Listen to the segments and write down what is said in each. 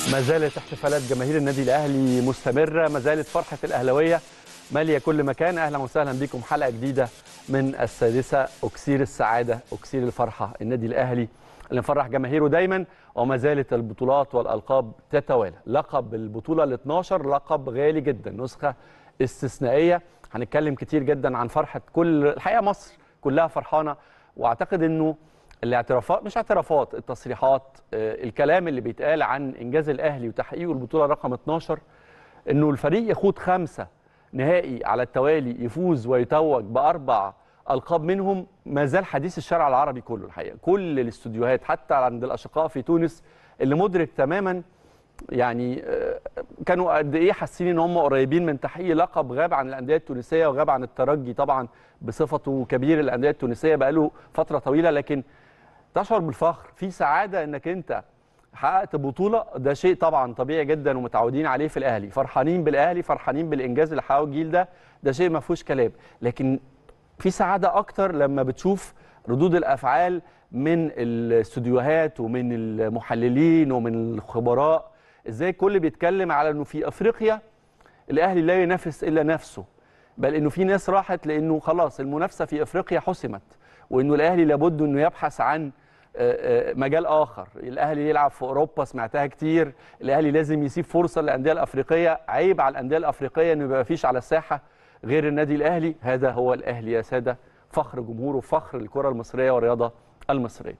ما زالت احتفالات جماهير النادي الاهلي مستمره ما زالت فرحه الاهلاويه ماليه كل مكان اهلا وسهلا بكم حلقه جديده من السادسه اكسير السعاده اكسير الفرحه النادي الاهلي اللي مفرح جماهيره دايما وما زالت البطولات والالقاب تتوالى لقب البطوله ال 12 لقب غالي جدا نسخه استثنائيه هنتكلم كتير جدا عن فرحه كل الحقيقه مصر كلها فرحانه واعتقد انه الاعترافات مش اعترافات التصريحات آه، الكلام اللي بيتقال عن انجاز الاهلي وتحقيقه البطوله رقم 12 انه الفريق يخوض خمسه نهائي على التوالي يفوز ويتوج باربع القاب منهم ما زال حديث الشارع العربي كله الحقيقه كل الاستوديوهات حتى عند الاشقاء في تونس اللي مدرك تماما يعني آه، كانوا قد ايه حاسين ان هم قريبين من تحقيق لقب غاب عن الانديه التونسيه وغاب عن الترجي طبعا بصفته كبير الانديه التونسيه بقاله فتره طويله لكن تشعر بالفخر في سعاده انك انت حققت بطوله ده شيء طبعا طبيعي جدا ومتعودين عليه في الاهلي فرحانين بالاهلي فرحانين بالانجاز اللي حققه الجيل ده ده شيء ما فيهوش كلام لكن في سعاده اكتر لما بتشوف ردود الافعال من الاستوديوهات ومن المحللين ومن الخبراء ازاي الكل بيتكلم على انه في افريقيا الاهلي لا ينافس الا نفسه بل انه في ناس راحت لانه خلاص المنافسه في افريقيا حسمت وانه الاهلي لابد انه يبحث عن آه، آه، مجال اخر الاهلي يلعب في اوروبا سمعتها كتير الاهلي لازم يسيب فرصه للانديه الافريقيه عيب على الانديه الافريقيه انه يبقى فيش على الساحه غير النادي الاهلي هذا هو الاهلي يا ساده فخر جمهوره فخر الكره المصريه والرياضه المصريه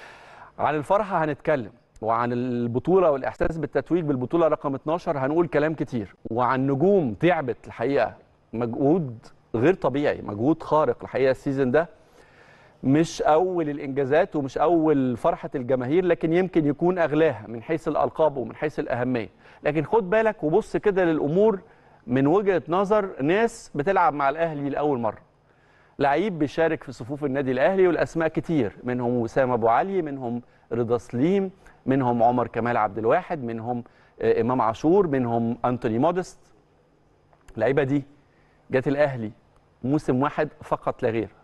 عن الفرحه هنتكلم وعن البطوله والاحساس بالتتويج بالبطوله رقم 12 هنقول كلام كتير وعن نجوم تعبت الحقيقه مجهود غير طبيعي مجهود خارق الحقيقه السيزون ده مش اول الانجازات ومش اول فرحه الجماهير لكن يمكن يكون اغلاها من حيث الالقاب ومن حيث الاهميه لكن خد بالك وبص كده للامور من وجهه نظر ناس بتلعب مع الاهلي لاول مره لعيب بيشارك في صفوف النادي الاهلي والاسماء كتير منهم وسام ابو علي منهم رضا سليم منهم عمر كمال عبد الواحد منهم آه، امام عاشور منهم انتوني مودست اللعيبه دي جت الاهلي موسم واحد فقط لا غير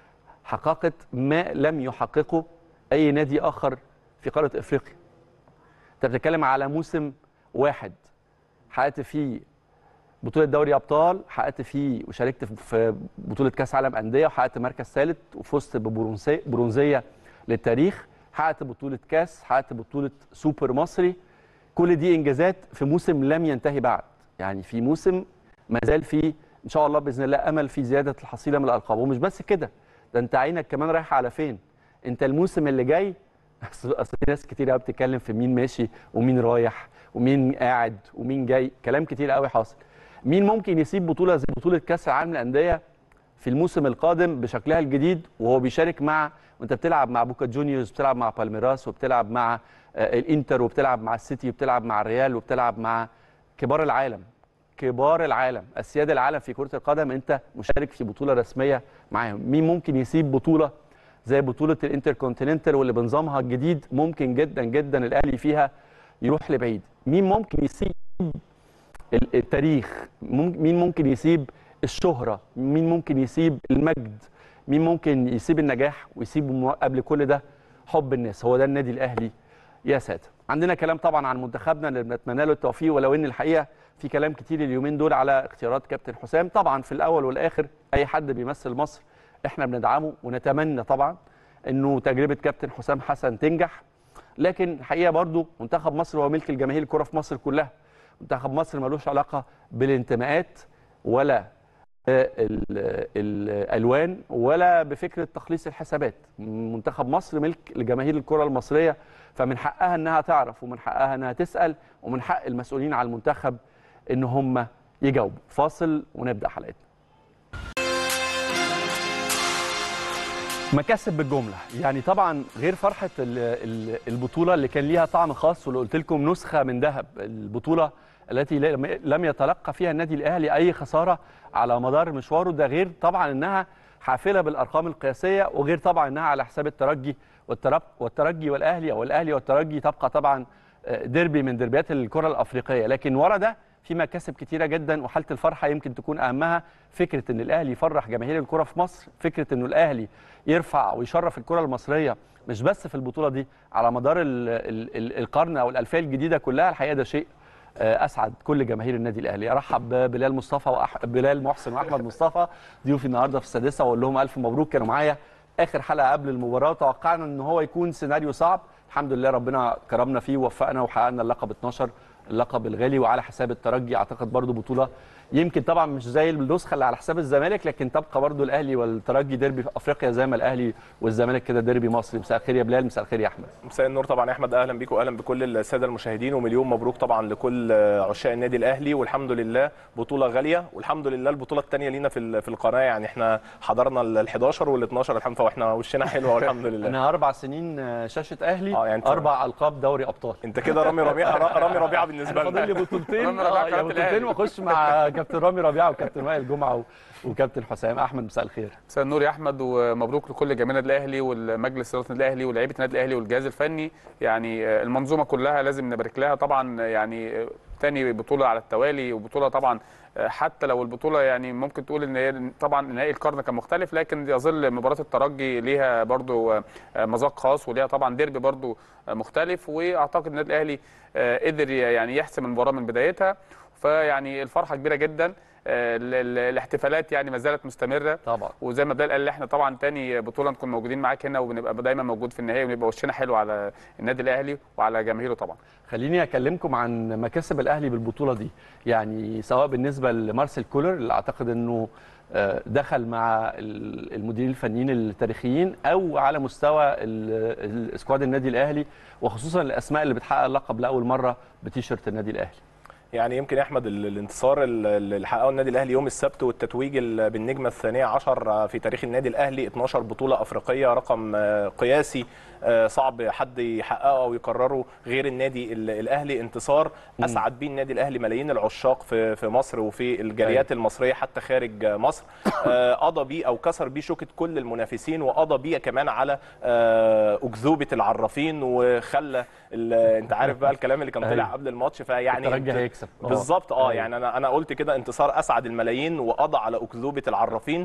حققت ما لم يحققه اي نادي اخر في قاره افريقيا انت بتتكلم على موسم واحد حققت فيه بطوله دوري ابطال حققت فيه وشاركت في بطوله كاس عالم انديه وحققت مركز ثالث وفزت ببرونزيه برونزيه للتاريخ حققت بطوله كاس حققت بطوله سوبر مصري كل دي انجازات في موسم لم ينتهي بعد يعني في موسم ما زال فيه ان شاء الله باذن الله امل في زياده الحصيله من الالقاب ومش بس كده ده انت عينك كمان رايحه على فين انت الموسم اللي جاي اصل أصل في ناس كتير قوي بتتكلم في مين ماشي ومين رايح ومين قاعد ومين جاي كلام كتير قوي حاصل مين ممكن يسيب بطوله زي بطوله كاس العالم للانديه في الموسم القادم بشكلها الجديد وهو بيشارك مع وانت بتلعب مع بوكا جونيورز بتلعب مع بالميراس وبتلعب مع آه، الانتر وبتلعب مع السيتي وبتلعب مع الريال وبتلعب مع كبار العالم كبار العالم اسياد العالم في كره القدم انت مشارك في بطوله رسميه معاهم مين ممكن يسيب بطوله زي بطوله الانتر كونتيننتال واللي بنظامها الجديد ممكن جدا جدا الاهلي فيها يروح لبعيد مين ممكن يسيب ال- التاريخ مم- مين ممكن يسيب الشهره مين ممكن يسيب المجد مين ممكن يسيب النجاح ويسيب مو- قبل كل ده حب الناس هو ده النادي الاهلي يا ساتر عندنا كلام طبعا عن منتخبنا اللي بنتمنى له التوفيق ولو ان الحقيقه في كلام كتير اليومين دول على اختيارات كابتن حسام طبعا في الاول والاخر اي حد بيمثل مصر احنا بندعمه ونتمنى طبعا انه تجربه كابتن حسام حسن تنجح لكن الحقيقه برضو منتخب مصر هو ملك الجماهير الكره في مصر كلها منتخب مصر ملوش علاقه بالانتماءات ولا آه، ال- الالوان ولا بفكره تخليص الحسابات منتخب مصر ملك لجماهير الكره المصريه فمن حقها انها تعرف ومن حقها انها تسال ومن حق المسؤولين على المنتخب ان هم يجاوبوا فاصل ونبدا حلقتنا مكاسب بالجمله يعني طبعا غير فرحه ال- ال- البطوله اللي كان ليها طعم خاص واللي قلت لكم نسخه من ذهب البطوله التي لم- لم يتلقى فيها النادي الاهلي اي خساره على مدار مشواره ده غير طبعا انها حافله بالارقام القياسيه وغير طبعا انها على حساب الترجي والترب- والترجي والاهلي او الاهلي والترجي تبقى طبعا آه، ديربي من ديربيات الكره الافريقيه لكن ورا ده في مكاسب كتيره جدا وحاله الفرحه يمكن تكون اهمها فكره ان الاهلي يفرح جماهير الكره في مصر فكره انه الاهلي يرفع ويشرف الكره المصريه مش بس في البطوله دي على مدار ال ال ال القرن او الالفيه الجديده كلها الحقيقه ده شيء آه، اسعد كل جماهير النادي الاهلي ارحب ببلال مصطفى وأح... بلال محسن واحمد مصطفى ضيوفي النهارده في السادسه واقول لهم الف مبروك كانوا معايا اخر حلقه قبل المباراه توقعنا ان هو يكون سيناريو صعب الحمد لله ربنا كرمنا فيه ووفقنا وحققنا اللقب 12 اللقب الغالي وعلى حساب الترجي اعتقد برضو بطوله يمكن طبعا مش زي النسخه اللي على حساب الزمالك لكن تبقى برضو الاهلي والترجي ديربي في افريقيا زي ما الاهلي والزمالك كده ديربي مصري مساء الخير يا بلال مساء الخير يا احمد مساء النور طبعا يا احمد اهلا بيك واهلا بكل الساده المشاهدين ومليون مبروك طبعا لكل عشاق النادي الاهلي والحمد لله بطوله غاليه والحمد لله البطوله الثانيه لينا في ال- في القناه يعني احنا حضرنا ال 11 وال 12 الحمد لله واحنا وشنا حلوه والحمد لله انا اربع سنين آه، شاشه اهلي آه، يعني أنت- اربع القاب دوري ابطال انت كده رامي ربيعه رامي ربيعه بالنسبه انا فاضل لي لنا بطولتين رامي ربيعة آه، يا كابتن بطولتين الأهلي. واخش مع كابتن رامي ربيعه وكابتن وائل جمعه و- وكابتن حسام احمد مساء الخير مساء النور يا احمد ومبروك لكل جماهير النادي الاهلي والمجلس اداره النادي الاهلي ولاعيبه النادي الاهلي والجهاز الفني يعني آه، المنظومه كلها لازم نبارك لها طبعا آه، يعني آه، تاني بطوله على التوالي وبطوله طبعا آه، حتى لو البطوله يعني ممكن تقول ان هي طبعا نهائي القرن كان مختلف لكن يظل مباراه الترجي ليها برضو آه، آه، مذاق خاص وليها طبعا ديربي برضو آه، مختلف واعتقد النادي الاهلي آه، قدر يعني يحسم المباراه من بدايتها فيعني الفرحه كبيره جدا آه، ال- ال- الاحتفالات يعني ما زالت مستمره طبعا وزي ما بلال قال احنا طبعا تاني بطوله نكون موجودين معاك هنا وبنبقى دايما موجود في النهائي ونبقى وشنا حلو على النادي الاهلي وعلى جماهيره طبعا خليني اكلمكم عن مكاسب الاهلي بالبطوله دي يعني سواء بالنسبه لمارسيل كولر اللي اعتقد انه آه، دخل مع ال- المديرين الفنيين التاريخيين او على مستوى ال- ال- سكواد النادي الاهلي وخصوصا الاسماء اللي بتحقق اللقب لاول مره بتيشرت النادي الاهلي يعني يمكن يا احمد ال- الانتصار ال- اللي حققه النادي الاهلي يوم السبت والتتويج ال- بالنجمه الثانيه عشر في تاريخ النادي الاهلي 12 بطوله افريقيه رقم آه، قياسي آه، صعب حد يحققه او يكرره غير النادي ال- الاهلي انتصار اسعد بيه النادي الاهلي ملايين العشاق في في مصر وفي الجاليات المصريه حتى خارج مصر آه، قضى بيه او كسر بيه شوكه كل المنافسين وقضى بيه كمان على آه، اكذوبه العرافين وخلى ال- انت عارف بقى الكلام اللي كان طلع أيوة. قبل الماتش فيعني الترجي انت- هيكسب آه. بالظبط اه أيوة. يعني انا انا قلت كده انتصار اسعد الملايين وقضى على اكذوبه العرافين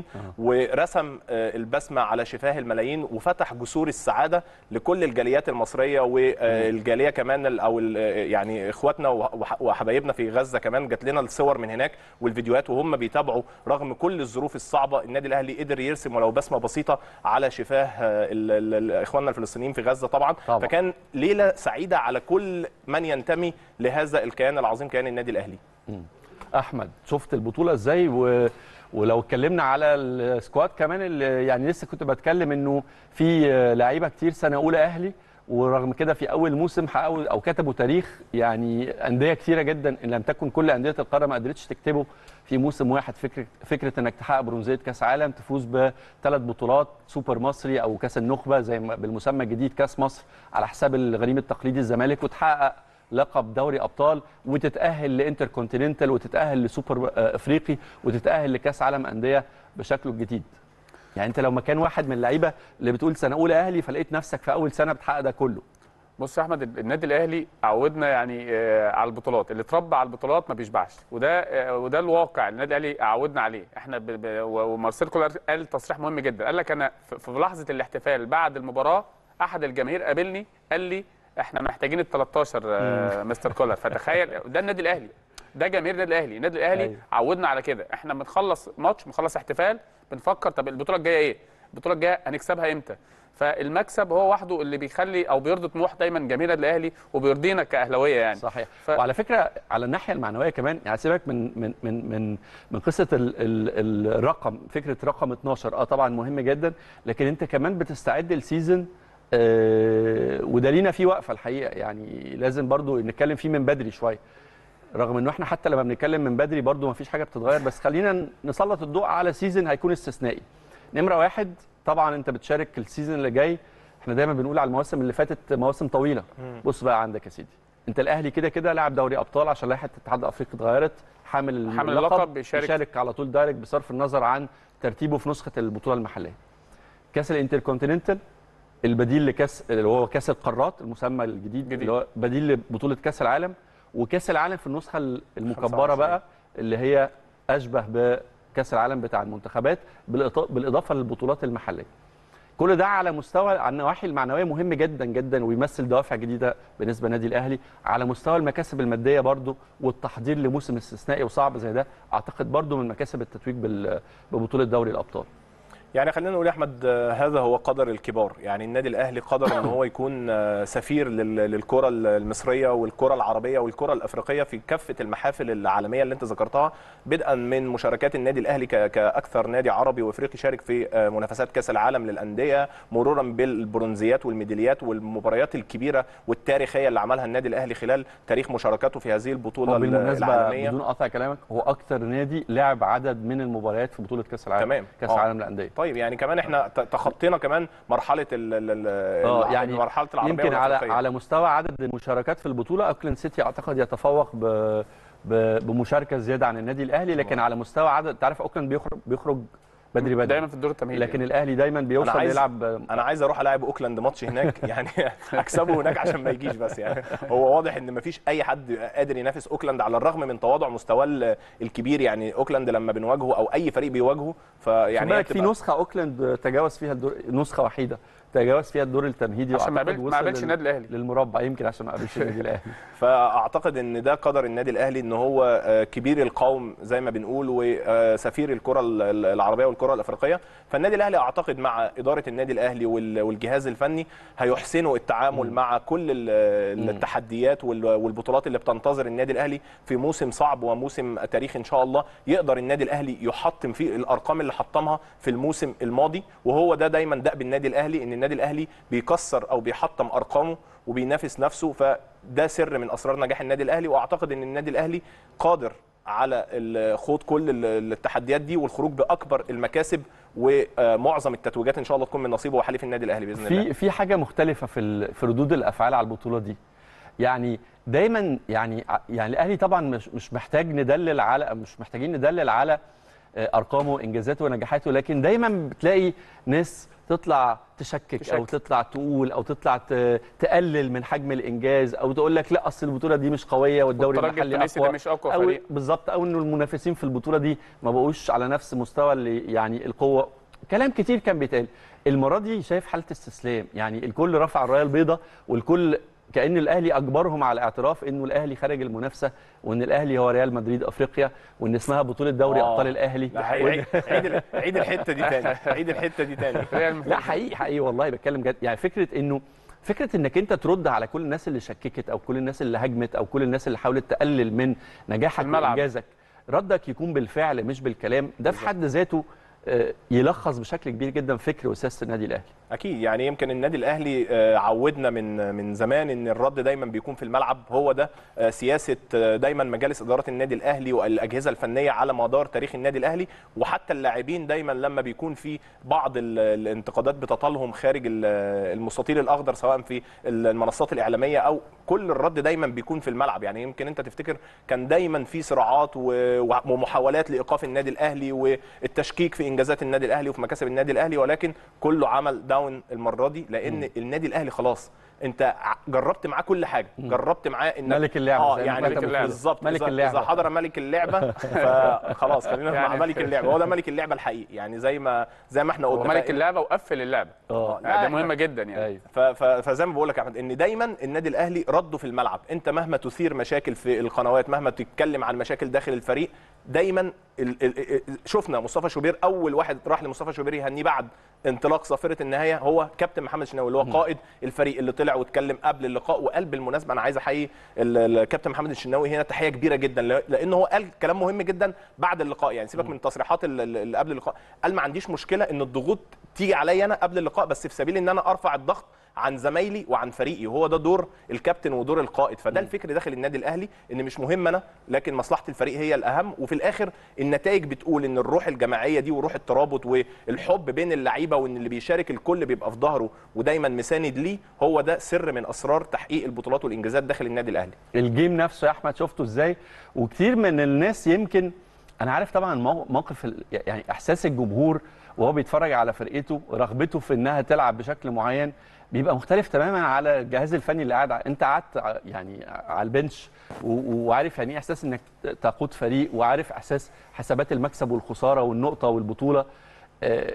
ورسم آه، البسمه على شفاه الملايين وفتح جسور السعاده لكل الجاليات المصريه والجاليه كمان ال- او ال- يعني اخواتنا وح- وحبايبنا في غزه كمان جات لنا الصور من هناك والفيديوهات وهم بيتابعوا رغم كل الظروف الصعبه النادي الاهلي قدر يرسم ولو بسمه بسيطه على شفاه آه، ال- ال- ال- اخواننا الفلسطينيين في غزه طبعا طبعاً. فكان ليله سعيده على كل من ينتمي لهذا الكيان العظيم كيان النادي الاهلي احمد شفت البطوله ازاي و... ولو اتكلمنا على السكواد كمان اللي يعني لسه كنت بتكلم انه في لعيبه كتير سنه اولى اهلي ورغم كده في اول موسم حققوا او كتبوا تاريخ يعني انديه كتيره جدا ان لم تكن كل انديه القاره ما قدرتش تكتبه في موسم واحد فكره فكره انك تحقق برونزيه كاس عالم تفوز بثلاث بطولات سوبر مصري او كاس النخبه زي ما بالمسمى الجديد كاس مصر على حساب الغريم التقليدي الزمالك وتحقق لقب دوري ابطال وتتاهل لانتر كونتيننتال وتتاهل لسوبر آه، افريقي وتتاهل لكاس عالم انديه بشكله الجديد يعني انت لو مكان واحد من اللعيبه اللي بتقول سنه اولى اهلي فلقيت نفسك في اول سنه بتحقق ده كله بص يا احمد النادي الاهلي عودنا يعني آه، على البطولات اللي اتربى على البطولات ما بيشبعش وده آه، وده الواقع النادي الاهلي عودنا عليه احنا ب... ب... ومارسيل كولر قال تصريح مهم جدا قال لك انا في في لحظه الاحتفال بعد المباراه احد الجماهير قابلني قال لي احنا محتاجين ال 13 آه، مستر كولر فتخيل ده النادي الاهلي ده جماهير النادي الاهلي النادي الاهلي أيوة. عودنا على كده احنا بنخلص ماتش بنخلص احتفال بنفكر طب البطوله الجايه ايه البطوله الجايه هنكسبها امتى فالمكسب هو وحده اللي بيخلي او بيرضي طموح دايما جماهير النادي الاهلي وبيرضينا كاهلاويه يعني صحيح ف- ف... وعلى فكره على الناحيه المعنويه كمان يعني سيبك من من من من من قصه ال ال الرقم فكره رقم 12 اه طبعا مهم جدا لكن انت كمان بتستعد لسيزون آه وده لينا فيه وقفه الحقيقه يعني لازم برضو نتكلم فيه من بدري شويه رغم انه احنا حتى لما بنتكلم من بدري برضو ما فيش حاجه بتتغير بس خلينا نسلط الضوء على سيزون هيكون استثنائي نمره واحد طبعا انت بتشارك السيزون اللي جاي احنا دايما بنقول على المواسم اللي فاتت مواسم طويله بص بقى عندك يا سيدي انت الاهلي كده كده لاعب دوري ابطال عشان لائحه الاتحاد الافريقي اتغيرت حامل حامل اللقب بيشارك. بيشارك على طول دايركت بصرف النظر عن ترتيبه في نسخه البطوله المحليه كاس الانتركونتيننتال البديل لكاس اللي هو كاس القارات المسمى الجديد جديد. اللي هو بديل لبطوله كاس العالم وكاس العالم في النسخه المكبره 25. بقى اللي هي اشبه بكاس العالم بتاع المنتخبات بالإضا- بالاضافه للبطولات المحليه كل ده على مستوى على النواحي المعنويه مهم جدا جدا ويمثل دوافع جديده بالنسبه للنادي الاهلي على مستوى المكاسب الماديه برضو والتحضير لموسم استثنائي وصعب زي ده اعتقد برضو من مكاسب التتويج بال- ببطوله دوري الابطال يعني خلينا نقول يا احمد آه، هذا هو قدر الكبار يعني النادي الاهلي قدر ان هو يكون آه، سفير لل- للكره المصريه والكره العربيه والكره الافريقيه في كافه المحافل العالميه اللي انت ذكرتها بدءا من مشاركات النادي الاهلي ك- كاكثر نادي عربي وافريقي شارك في آه، منافسات كاس العالم للانديه مرورا بالبرونزيات والميداليات والمباريات الكبيره والتاريخيه اللي عملها النادي الاهلي خلال تاريخ مشاركاته في هذه البطوله وبالمناسبه العالميه بدون قطع كلامك هو اكتر نادي لعب عدد من المباريات في بطوله كاس العالم تمام. كاس آه. العالم للانديه طيب يعني كمان احنا ت- تخطينا كمان مرحله ال ال اه ال- يعني مرحله العربيه يمكن على والأفريقية. على مستوى عدد المشاركات في البطوله اوكلاند سيتي اعتقد يتفوق ب ب- بمشاركه زياده عن النادي الاهلي لكن على مستوى عدد تعرف اوكلاند بيخرج بيخرج بدري بدري دايما في الدور التمهيدي لكن الاهلي دايما بيوصل عايز- يلعب انا عايز اروح العب اوكلاند ماتش هناك يعني اكسبه هناك عشان ما يجيش بس يعني هو واضح ان ما فيش اي حد قادر ينافس اوكلاند على الرغم من تواضع مستواه ال- الكبير يعني اوكلاند لما بنواجهه او اي فريق بيواجهه يعني فيعني هي بالك في بتبقى- نسخه اوكلاند تجاوز فيها الدور نسخه وحيده تجاوز فيها الدور التمهيدي عشان ما وأعتقد قابل- ما وصل قابلش لل- النادي الأهلي. للمربع يمكن عشان ما قابلش النادي الاهلي فاعتقد ان ده قدر النادي الاهلي ان هو آه، كبير القوم زي ما بنقول وسفير الكره ال- ال- العربيه والكره الافريقيه فالنادي الاهلي اعتقد مع اداره النادي الاهلي وال- والجهاز الفني هيحسنوا التعامل مع كل ال- التحديات وال- والبطولات اللي بتنتظر النادي الاهلي في موسم صعب وموسم تاريخي ان شاء الله يقدر النادي الاهلي يحطم فيه الارقام اللي حطمها في الموسم الماضي وهو ده دايما دأب النادي الاهلي ان النادي الاهلي بيكسر او بيحطم ارقامه وبينافس نفسه فده سر من اسرار نجاح النادي الاهلي واعتقد ان النادي الاهلي قادر على ال- خوض كل ال- التحديات دي والخروج باكبر المكاسب ومعظم التتويجات ان شاء الله تكون من نصيبه وحليف النادي الاهلي باذن الله في في حاجه مختلفه في ال- في ردود الافعال على البطوله دي يعني دايما يعني يعني الاهلي طبعا مش مش محتاج ندلل على مش محتاجين ندلل على آه، ارقامه وانجازاته ونجاحاته لكن دايما بتلاقي ناس تطلع تشكك, تشكك. او تطلع تقول او تطلع ت- تقلل من حجم الانجاز او تقول لك لا اصل البطوله دي مش قويه والدوري والترجي المحلي التونسي اقوى ده مش أقوى أو فريق. بالظبط او انه المنافسين في البطوله دي ما بقوش على نفس مستوى اللي يعني القوه كلام كتير كان بيتقال المره دي شايف حاله استسلام يعني الكل رفع الرايه البيضاء والكل كان الاهلي اجبرهم على الاعتراف انه الاهلي خارج المنافسه وان الاهلي هو ريال مدريد افريقيا وان اسمها بطوله دوري آه. ابطال الاهلي لا، عيد عيد ال- عيد الحته دي تاني عيد الحته دي تاني ريال لا حقيقي حقيقي والله بتكلم جد يعني فكره انه فكره انك انت ترد على كل الناس اللي شككت او كل الناس اللي هاجمت او كل الناس اللي حاولت تقلل من نجاحك الملعب. وانجازك ردك يكون بالفعل مش بالكلام ده في حد ذاته آه، يلخص بشكل كبير جدا فكر وسياسه النادي الاهلي اكيد يعني يمكن النادي الاهلي آه، عودنا من من زمان ان الرد دايما بيكون في الملعب هو ده آه، سياسه آه، دايما مجالس اداره النادي الاهلي والاجهزه الفنيه على مدار تاريخ النادي الاهلي وحتى اللاعبين دايما لما بيكون في بعض ال- الانتقادات بتطالهم خارج ال- المستطيل الاخضر سواء في المنصات الاعلاميه او كل الرد دايما بيكون في الملعب يعني يمكن انت تفتكر كان دايما في صراعات و- ومحاولات لايقاف النادي الاهلي والتشكيك في انجازات النادي الاهلي وفي مكاسب النادي الاهلي ولكن كله عمل داون المره دي لان النادي الاهلي خلاص انت ع- جربت معاه كل حاجه جربت معاه ان ملك اللعبة اه زي ما يعني ملك اللعبة. بالظبط ملك إذا- اللعبة. اذا حضر ملك اللعبه فخلاص خلينا مع يعني- ملك اللعبه هو ده ملك اللعبه الحقيقي يعني زي ما زي ما احنا هو قلنا ملك فإن- اللعبه وقفل اللعبه اه يعني ده لا، مهمه جدا يعني ايوه ف- ف- فزي ما بقول لك يا احمد ان دايما النادي الاهلي رده في الملعب انت مهما تثير مشاكل في القنوات مهما تتكلم عن مشاكل داخل الفريق دايما ال ال ال شفنا مصطفى شوبير اول واحد راح لمصطفى شوبير يهنيه بعد انطلاق صافره النهايه هو كابتن محمد شناوي اللي هو قائد الفريق اللي طلع واتكلم قبل اللقاء وقال بالمناسبه انا عايز احيي ال- الكابتن محمد الشناوي هنا تحيه كبيره جدا ل- لانه هو قال كلام مهم جدا بعد اللقاء يعني سيبك من التصريحات ال- ال- اللي قبل اللقاء قال ما عنديش مشكله ان الضغوط تيجي عليا انا قبل اللقاء بس في سبيل ان انا ارفع الضغط عن زمايلي وعن فريقي وهو ده دور الكابتن ودور القائد فده الفكر داخل النادي الاهلي ان مش مهم انا لكن مصلحه الفريق هي الاهم وفي الاخر النتائج بتقول ان الروح الجماعيه دي وروح الترابط والحب بين اللعيبه وان اللي بيشارك الكل بيبقى في ظهره ودايما مساند ليه هو ده سر من اسرار تحقيق البطولات والانجازات داخل النادي الاهلي الجيم نفسه يا احمد شفته ازاي وكتير من الناس يمكن انا عارف طبعا مو- موقف ال- يعني احساس الجمهور وهو بيتفرج على فرقته رغبته في انها تلعب بشكل معين بيبقى مختلف تماما على الجهاز الفني اللي قاعد ع- انت قعدت ع- يعني على البنش و- وعارف يعني ايه احساس انك تقود فريق وعارف احساس حسابات المكسب والخساره والنقطه والبطوله آه،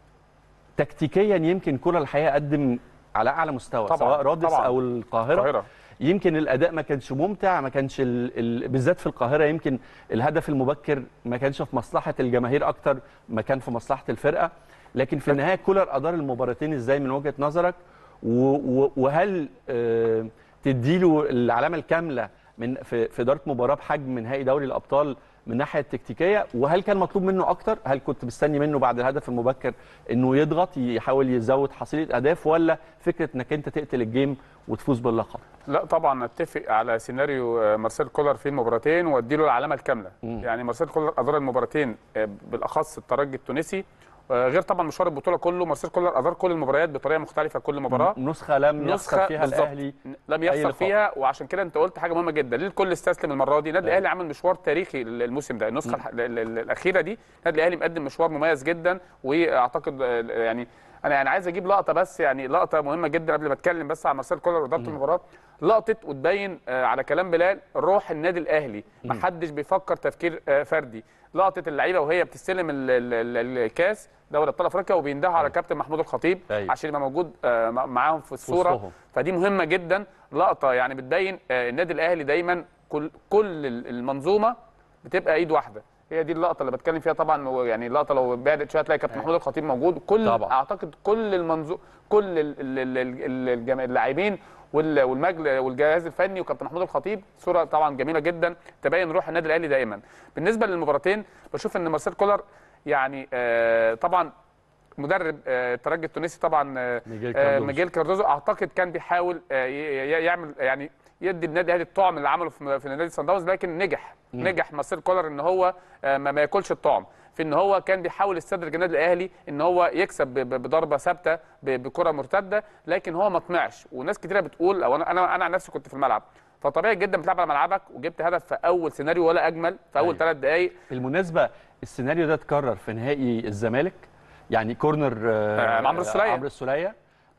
تكتيكيا يمكن كره الحقيقه قدم على اعلى مستوى طبعاً، سواء رادس طبعاً. او القاهره القاهره يمكن الاداء ما كانش ممتع ما كانش ال... ال... بالذات في القاهره يمكن الهدف المبكر ما كانش في مصلحه الجماهير اكتر ما كان في مصلحه الفرقه لكن في النهايه كولر ادار المباراتين ازاي من وجهه نظرك و... و... وهل آه... تديله العلامه الكامله من في, في اداره مباراه بحجم نهائي دوري الابطال من الناحيه التكتيكيه وهل كان مطلوب منه اكتر هل كنت مستني منه بعد الهدف المبكر انه يضغط يحاول يزود حصيله اهداف ولا فكره انك انت تقتل الجيم وتفوز باللقب لا طبعا اتفق على سيناريو آه، مارسيل كولر في المباراتين واديله العلامه الكامله مم. يعني مارسيل كولر ادار المباراتين آه، بالاخص الترجي التونسي آه، غير طبعا مشوار البطوله كله مارسيل كولر ادار كل المباريات بطريقه مختلفه كل مباراه نسخه لم يخسر فيها بالظبط. الاهلي لم أي يخسر لقاء. فيها وعشان كده انت قلت حاجه مهمه جدا ليه الكل استسلم المره دي النادي أيوة. الاهلي عمل مشوار تاريخي الموسم ده النسخه الح- ال- ال- الاخيره دي النادي الاهلي مقدم مشوار مميز جدا واعتقد آه، يعني انا يعني عايز اجيب لقطه بس يعني لقطه مهمه جدا قبل ما اتكلم بس عن مارسيل كولر واداره المباراه لقطه وتبين آه، على كلام بلال روح النادي الاهلي ما حدش بيفكر تفكير آه، فردي لقطه اللعيبه وهي بتستلم ال- ال- ال- الكاس دوري ابطال افريقيا وبيندهوا على كابتن محمود الخطيب أيوة. عشان يبقى موجود آه، مع- معاهم في الصوره وسطهم. فدي مهمه جدا لقطه يعني بتبين آه، النادي الاهلي دايما كل كل المنظومه بتبقى ايد واحده هي دي اللقطه اللي بتكلم فيها طبعا ويعني اللقطه لو بعدت شويه تلاقي كابتن محمود الخطيب موجود كل طبعاً. اعتقد كل المنظو كل ال- ال- ال- ال- الجم- اللاعبين وال- والمجل والجهاز الفني وكابتن محمود الخطيب صوره طبعا جميله جدا تبين روح النادي الاهلي دائما بالنسبه للمباراتين بشوف ان مارسيل كولر يعني آه، طبعا مدرب آه، الترجي التونسي طبعا آه، ميجيل آه، كاردوزو. ميجيل كاردوزو اعتقد كان بيحاول آه، ي- ي- يعمل يعني يدي النادي الاهلي الطعم اللي عمله في في نادي سان داونز لكن نجح نجح مارسيل كولر ان هو آه، ما ما ياكلش الطعم في ان هو كان بيحاول يستدرج النادي الاهلي ان هو يكسب ب- ب- بضربه ثابته ب- بكره مرتده لكن هو ما طمعش وناس كتيره بتقول او انا انا انا عن نفسي كنت في الملعب فطبيعي جدا بتلعب على ملعبك وجبت هدف في اول سيناريو ولا اجمل في اول أيوة. ثلاث دقائق بالمناسبه السيناريو ده اتكرر في نهائي الزمالك يعني كورنر آه، عمرو السولية. عمرو السوليه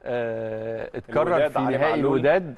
آه، اتكرر الوداد، في علي نهائي معلول. الوداد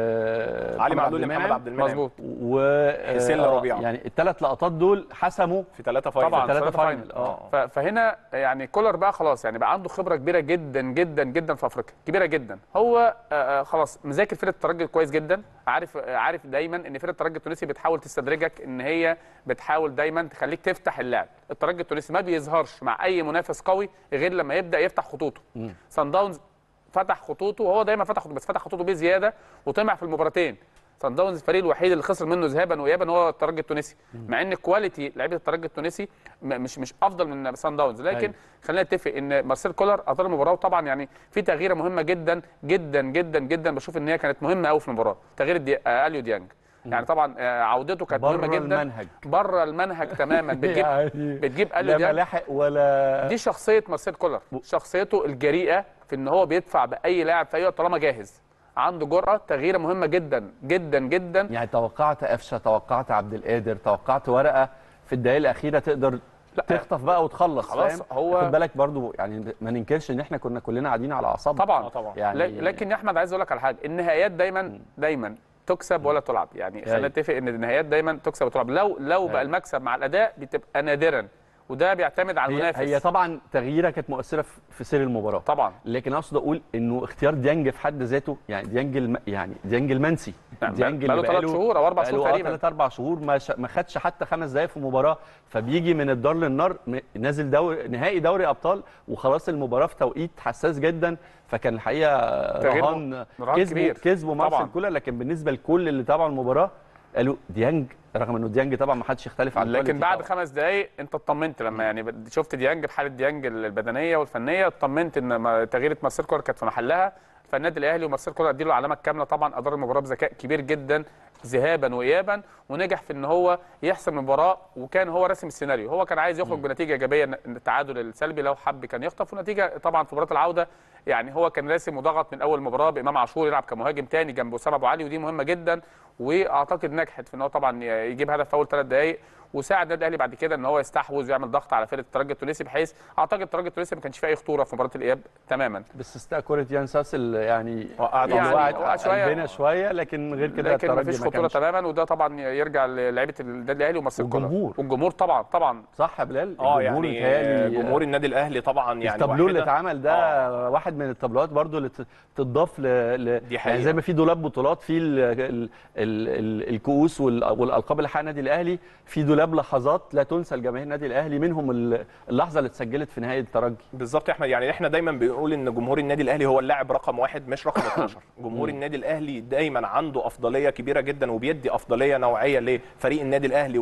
آه، علي محمد معلول عبد محمد المنعم. عبد المنعم مظبوط و آه، حسين آه، ربيعة. يعني الثلاث لقطات دول حسموا في ثلاثة فاينل طبعا ثلاثة ثلاثة فاينل، فاينل آه. ف- فهنا يعني كولر بقى خلاص يعني بقى عنده خبره كبيره جدا جدا جدا في افريقيا كبيره جدا هو آه، آه، خلاص مذاكر فرقه الترجي كويس جدا عارف آه، عارف دايما ان فرقه الترجي التونسي بتحاول تستدرجك ان هي بتحاول دايما تخليك تفتح اللعب الترجي التونسي ما بيظهرش مع اي منافس قوي غير لما يبدا يفتح خطوطه سان داونز فتح خطوطه وهو دايما فتح خطوطه بس فتح خطوطه بزياده وطمع في المباراتين سان داونز الفريق الوحيد اللي خسر منه ذهابا وايابا هو الترجي التونسي مع ان كواليتي لعيبه الترجي التونسي م- مش مش افضل من سان داونز لكن أيوة. خلينا نتفق ان مارسيل كولر ادار المباراه وطبعا يعني في تغييره مهمه جدا جدا جدا جدا بشوف ان هي كانت مهمه قوي في المباراه تغيير دي... آه اليو ديانج يعني طبعا آه، عودته كانت مهمه بره جدا المنهج بره المنهج تماما بتجيب يعني بتجيب اليو لا ديانج ملاحق ولا دي شخصيه مارسيل كولر شخصيته الجريئه في ان هو بيدفع باي لاعب في اي وقت طالما جاهز عنده جرأه تغييره مهمه جدا جدا جدا يعني توقعت قفشه توقعت عبد القادر توقعت ورقه في الدقائق الاخيره تقدر لا. تخطف بقى وتخلص خلاص، فاهم؟ هو- خد بالك برضو يعني ما ننكرش ان احنا كنا كلنا قاعدين على اعصابنا طبعا آه طبعا. يعني يعني لكن يا احمد عايز اقول لك على حاجه النهائيات دايما دايما تكسب ولا تلعب يعني خلينا أيوة. نتفق ان النهائيات دايما تكسب وتلعب لو لو أيوة. بقى المكسب مع الاداء بتبقى نادرا وده بيعتمد على هي, المنافس هي طبعا تغييره كانت مؤثره في- في سير المباراه طبعا لكن اقصد اقول انه اختيار ديانج في حد ذاته يعني ديانج الم... يعني ديانج المنسي يعني ديانج بقاله ثلاث شهور او اربع شهور تقريبا ثلاث اربع شهور ما ش... ما خدش حتى خمس دقائق في المباراه فبيجي من الدار للنار م... نازل دوري نهائي دوري ابطال وخلاص المباراه في توقيت حساس جدا فكان الحقيقه تغيير رهان رهان كسبوا كبير. كسبوا طبعاً. مارسيل كولر لكن بالنسبه لكل اللي تابعوا المباراه قالوا ديانج رغم انه ديانج طبعا ما حدش يختلف عن لكن كواليتي بعد طبعاً. خمس دقائق انت اطمنت لما يعني بد- شفت ديانج بحاله ديانج البدنيه والفنيه اطمنت ان ما- تغييره مارسيل كولر كانت في محلها فالنادي الاهلي ومارسيل كولر اديله العلامه الكامله طبعا ادار المباراه بذكاء كبير جدا ذهابا وايابا ونجح في ان هو يحسم المباراه وكان هو راسم السيناريو هو كان عايز يخرج بنتيجه ايجابيه ن- التعادل السلبي لو حب كان يخطف ونتيجه طبعا في مباراه العوده يعني هو كان راسم وضغط من اول مباراه بامام عاشور يلعب كمهاجم تاني جنب اسامه ابو علي ودي مهمه جدا واعتقد نجحت في ان هو طبعا يجيب هدف في اول ثلاث دقائق وساعد النادي الاهلي بعد كده ان هو يستحوذ ويعمل ضغط على فرقه الترجي التونسي بحيث اعتقد الترجي التونسي ما كانش فيه اي خطوره في مباراه الاياب تماما باستثناء كره يان ساسل يعني وقعت يعني يعني وقعت وقعت شوية. قلبنا شويه لكن غير كده لكن ما الترجي فيش ما خطوره كانش تماما وده طبعا يرجع للعيبه النادي الاهلي ومارسيل كولر والجمهور. والجمهور طبعا طبعا صح يا بلال اه الجمهور يعني متهيألي جمهور النادي الاهلي طبعا يعني التابلو اللي واحدة. اتعمل ده واحد من التابلوهات برضو اللي ت- تضاف ل... ل... دي يعني حقيقة. زي ما في دولاب بطولات في ال... ال... ال... ال... الكؤوس وال... والالقاب اللي حققها النادي الاهلي في دولاب لحظات لا تنسى لجماهير النادي الاهلي منهم ال- اللحظه اللي اتسجلت في نهائي الترجي بالظبط يا احمد يعني احنا دايما بنقول ان جمهور النادي الاهلي هو اللاعب رقم واحد مش رقم 12 جمهور النادي الاهلي دايما عنده افضليه كبيره جدا وبيدي افضليه نوعيه لفريق النادي الاهلي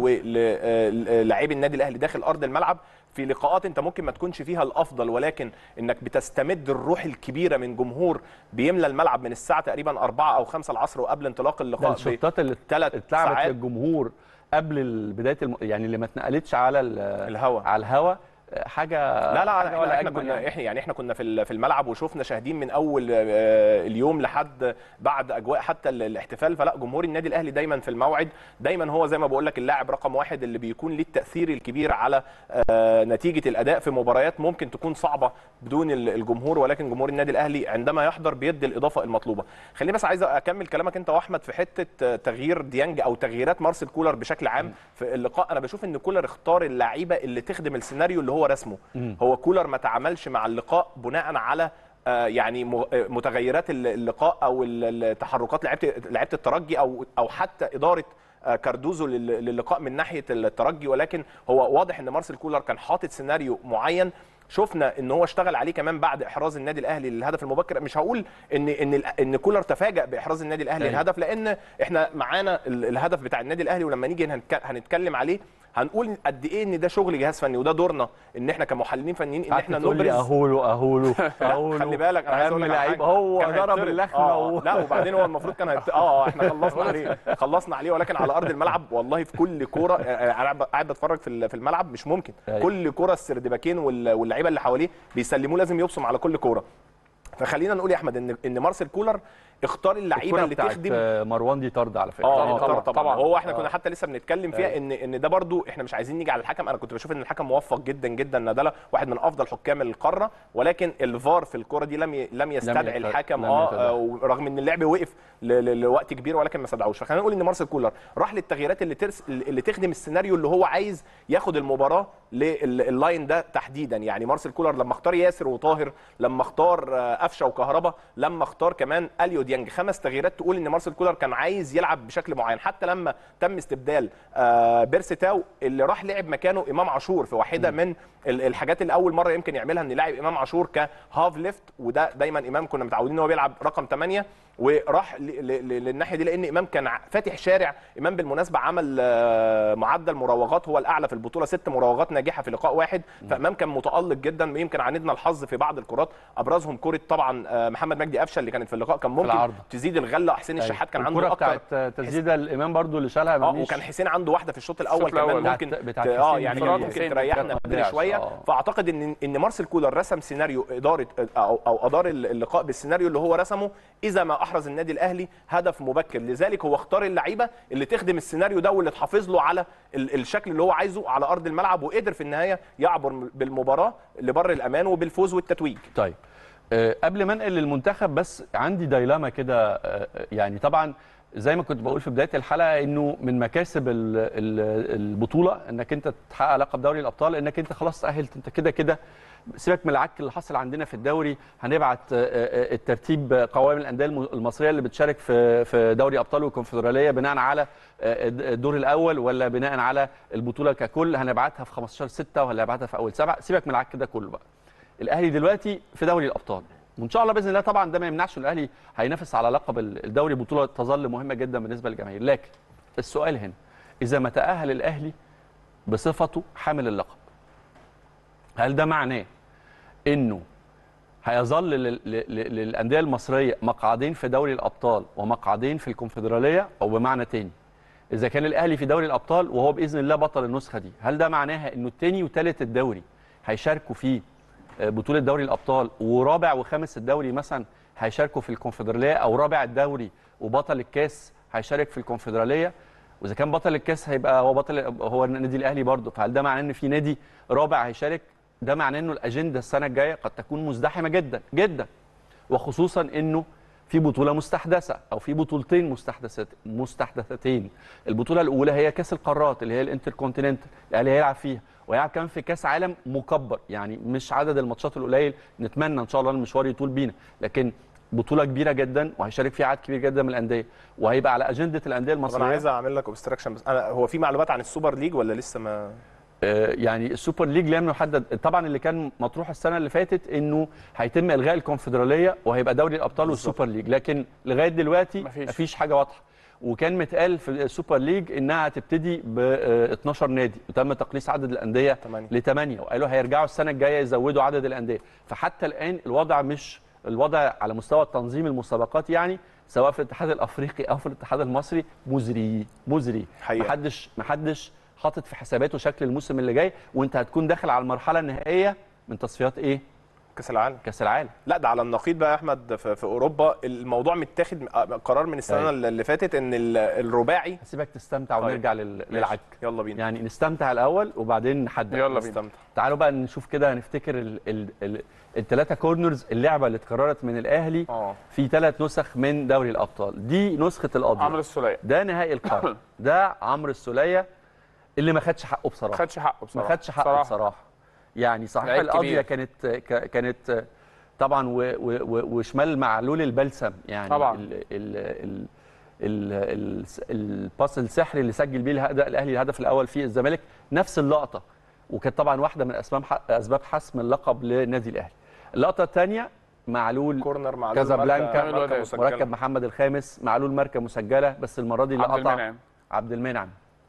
ولاعبي النادي الاهلي داخل ارض الملعب في لقاءات انت ممكن ما تكونش فيها الافضل ولكن انك بتستمد الروح الكبيره من جمهور بيملى الملعب من الساعه تقريبا 4 او 5 العصر وقبل انطلاق ده اللقاء الشوطات اللي ثلاث اتلعبت ساعات للجمهور قبل ال- بدايه الم... يعني اللي ما اتنقلتش على ال... الهوا على الهوا حاجه لا لا حاجة احنا, ولا احنا أجمل كنا يعني. احنا يعني احنا كنا في ال- في الملعب وشفنا شاهدين من اول آه، اليوم لحد بعد اجواء حتى ال- الاحتفال فلا جمهور النادي الاهلي دايما في الموعد دايما هو زي ما بقول لك اللاعب رقم واحد اللي بيكون ليه التاثير الكبير على آه، نتيجه الاداء في مباريات ممكن تكون صعبه بدون ال- الجمهور ولكن جمهور النادي الاهلي عندما يحضر بيدي الاضافه المطلوبه خليني بس عايز اكمل كلامك انت واحمد في حته آه، تغيير ديانج او تغييرات مارسيل كولر بشكل عام في اللقاء انا بشوف ان كولر اختار اللعيبه اللي تخدم السيناريو اللي هو رسمه هو كولر ما تعاملش مع اللقاء بناء على آه، يعني م- آه، متغيرات ال- اللقاء او ال- التحركات لعيبه لعيبه الترجي او او حتى اداره آه، كاردوزو لل- للقاء من ناحيه الترجي ولكن هو واضح ان مارسيل كولر كان حاطط سيناريو معين شفنا ان هو اشتغل عليه كمان بعد احراز النادي الاهلي للهدف المبكر مش هقول ان ان ال- ان كولر تفاجأ باحراز النادي الاهلي أيوة. الهدف لان احنا معانا ال- الهدف بتاع النادي الاهلي ولما نيجي هنتك- هنتكلم عليه هنقول قد ايه ان ده شغل جهاز فني وده دورنا ان احنا كمحللين فنيين ان قعدت احنا تقول لي نبرز اهولو اهولو اهولو خلي بالك انا عايز اهم اقول لك على لعيب حاجة. هو كان ضرب هيطرد. اللخمه آه و... لا وبعدين هو المفروض كان هيت... اه احنا خلصنا عليه خلصنا عليه ولكن على ارض الملعب والله في كل كوره آه، انا قاعد بتفرج في ال- في الملعب مش ممكن أيوة. كل كوره السردباكين وال- واللعيبه اللي حواليه بيسلموه لازم يبصم على كل كوره فخلينا نقول يا احمد ان ان مارسيل كولر اختار اللعيبه الكرة اللي بتاعت تخدم مروان دي طرد على فكره اه طبعاً، طبعا طبعا, طبعاً. هو احنا آه. كنا حتى لسه بنتكلم فيها ان ان ده برضو احنا مش عايزين نيجي على الحكم انا كنت بشوف ان الحكم موفق جدا جدا نادالا واحد من افضل حكام القاره ولكن الفار في الكره دي لم ي... لم يستدعي يت- الحكم لم اه يتدخل. آه، ورغم ان اللعب وقف ل... ل... لوقت كبير ولكن ما استدعوش فخلينا نقول ان مارسيل كولر راح للتغييرات اللي ترس... اللي تخدم السيناريو اللي هو عايز ياخد المباراه لللاين ده تحديدا يعني مارسيل كولر لما اختار ياسر وطاهر لما اختار آه، قفشه وكهربا لما اختار كمان اليو ديانج خمس تغييرات تقول ان مارسيل كولر كان عايز يلعب بشكل معين حتى لما تم استبدال آه، بيرسي تاو اللي راح لعب مكانه امام عاشور في واحده من ال- الحاجات اللي اول مره يمكن يعملها ان يلاعب امام عاشور كهاف ليفت وده دايما امام كنا متعودين ان هو بيلعب رقم 8 وراح ل- ل- ل- للناحيه دي لان امام كان ع- فاتح شارع امام بالمناسبه عمل آه، معدل مراوغات هو الاعلى في البطوله ست مراوغات ناجحه في لقاء واحد فامام كان متالق جدا يمكن عاندنا الحظ في بعض الكرات ابرزهم كره طبعا آه، محمد مجدي قفشه اللي كانت في اللقاء كان ممكن العارضة. تزيد الغله حسين الشحات كان عنده الكرة اكتر بتاعت تسديده الامام برضو اللي شالها اه مميش. وكان حسين عنده واحده في الشوط الاول الشوط كمان الأول. ممكن بتاعت- بتاعت ت- اه حسين يعني دي ممكن حسين تريحنا كانت بدري مضيعش. شويه آه. فاعتقد ان ان مارسيل كولر رسم سيناريو اداره او او ادار اللقاء بالسيناريو اللي هو رسمه اذا ما احرز النادي الاهلي هدف مبكر لذلك هو اختار اللعيبه اللي تخدم السيناريو ده واللي تحافظ له على ال- الشكل اللي هو عايزه على ارض الملعب وقدر في النهايه يعبر بالمباراه لبر الامان وبالفوز والتتويج طيب آه، قبل ما انقل للمنتخب بس عندي دايلاما كده آه، يعني طبعا زي ما كنت بقول في بدايه الحلقه انه من مكاسب ال- ال- البطوله انك انت تحقق لقب دوري الابطال انك انت خلاص تاهلت انت كده كده سيبك من العك اللي حصل عندنا في الدوري هنبعت آه، آه، الترتيب قوائم الانديه الم- المصريه اللي بتشارك في في دوري ابطال والكونفدراليه بناء على آه، الدور الاول ولا بناء على البطوله ككل هنبعتها في 15 6 ولا هنبعتها في اول سبعه سيبك من العك ده كله بقى الاهلي دلوقتي في دوري الابطال وان شاء الله باذن الله طبعا ده ما يمنعش ان الاهلي هينافس على لقب الدوري بطوله تظل مهمه جدا بالنسبه للجماهير لكن السؤال هنا اذا ما تاهل الاهلي بصفته حامل اللقب هل ده معناه انه هيظل لل- لل- للانديه المصريه مقعدين في دوري الابطال ومقعدين في الكونفدراليه او بمعنى تاني اذا كان الاهلي في دوري الابطال وهو باذن الله بطل النسخه دي هل ده معناها انه التاني وتالت الدوري هيشاركوا في آه، بطوله دوري الابطال ورابع وخامس الدوري مثلا هيشاركوا في الكونفدراليه او رابع الدوري وبطل الكاس هيشارك في الكونفدراليه واذا كان بطل الكاس هيبقى هو بطل هو النادي الاهلي برضه فهل ده معناه ان في نادي رابع هيشارك ده معناه انه الاجنده السنه الجايه قد تكون مزدحمه جدا جدا وخصوصا انه في بطوله مستحدثه او في بطولتين مستحدثات مستحدثتين البطوله الاولى هي كاس القارات اللي هي الانتركونتيننتال الاهلي هيلعب فيها وهيلعب كمان في كاس عالم مكبر يعني مش عدد الماتشات القليل نتمنى ان شاء الله المشوار يطول بينا لكن بطوله كبيره جدا وهيشارك فيها عدد كبير جدا من الانديه وهيبقى على اجنده الانديه طب انا المصريه عايز اعمل لك اوبستراكشن بس انا هو في معلومات عن السوبر ليج ولا لسه ما آه، يعني السوبر ليج لم يحدد طبعا اللي كان مطروح السنه اللي فاتت انه هيتم الغاء الكونفدراليه وهيبقى دوري الابطال والسوبر ليج لكن لغايه دلوقتي مفيش. مفيش حاجه واضحه وكان متقال في السوبر ليج انها هتبتدي ب آه، 12 نادي وتم تقليص عدد الانديه تمانية. ل 8 وقالوا هيرجعوا السنه الجايه يزودوا عدد الانديه فحتى الان الوضع مش الوضع على مستوى تنظيم المسابقات يعني سواء في الاتحاد الافريقي او في الاتحاد المصري مزري مزري حقيقة. محدش محدش حاطط في حساباته شكل الموسم اللي جاي وانت هتكون داخل على المرحله النهائيه من تصفيات ايه كاس العالم كاس العالم لا ده على النقيض بقى يا احمد في, في اوروبا الموضوع متاخد قرار من السنه أيوة. اللي فاتت ان ال- الرباعي هسيبك تستمتع طيب. ونرجع لل- للعك يلا بينا يعني نستمتع الاول وبعدين نحدد يلا بينا. نستمتع تعالوا بقى نشوف كده نفتكر ال- ال- ال- الثلاثه كورنرز اللعبه اللي اتكررت من الاهلي اه في ثلاث نسخ من دوري الابطال دي نسخه القضيه عمرو السوليه ده نهائي القرن ده عمرو السوليه اللي ما خدش حقه ما بصراحه خدش حقه ما بصراحه خدش حقه بصراحة. بصراحه يعني صحيح لعيب القضيه كبير. كانت ك- كانت طبعا و- و- و- وشمال معلول البلسم يعني طبعاً. ال ال ال ال ال الباس السحري اللي سجل بيه الهدف- الاهلي الهدف الاول في الزمالك نفس اللقطه وكانت طبعا واحده من اسباب ح- اسباب حسم اللقب لنادي الاهلي اللقطه الثانيه معلول كورنر مع كازابلانكا مركب مسجلة. مركب محمد الخامس معلول ماركه مسجله بس المره دي اللي عبد قطع المنعم عبد المنعم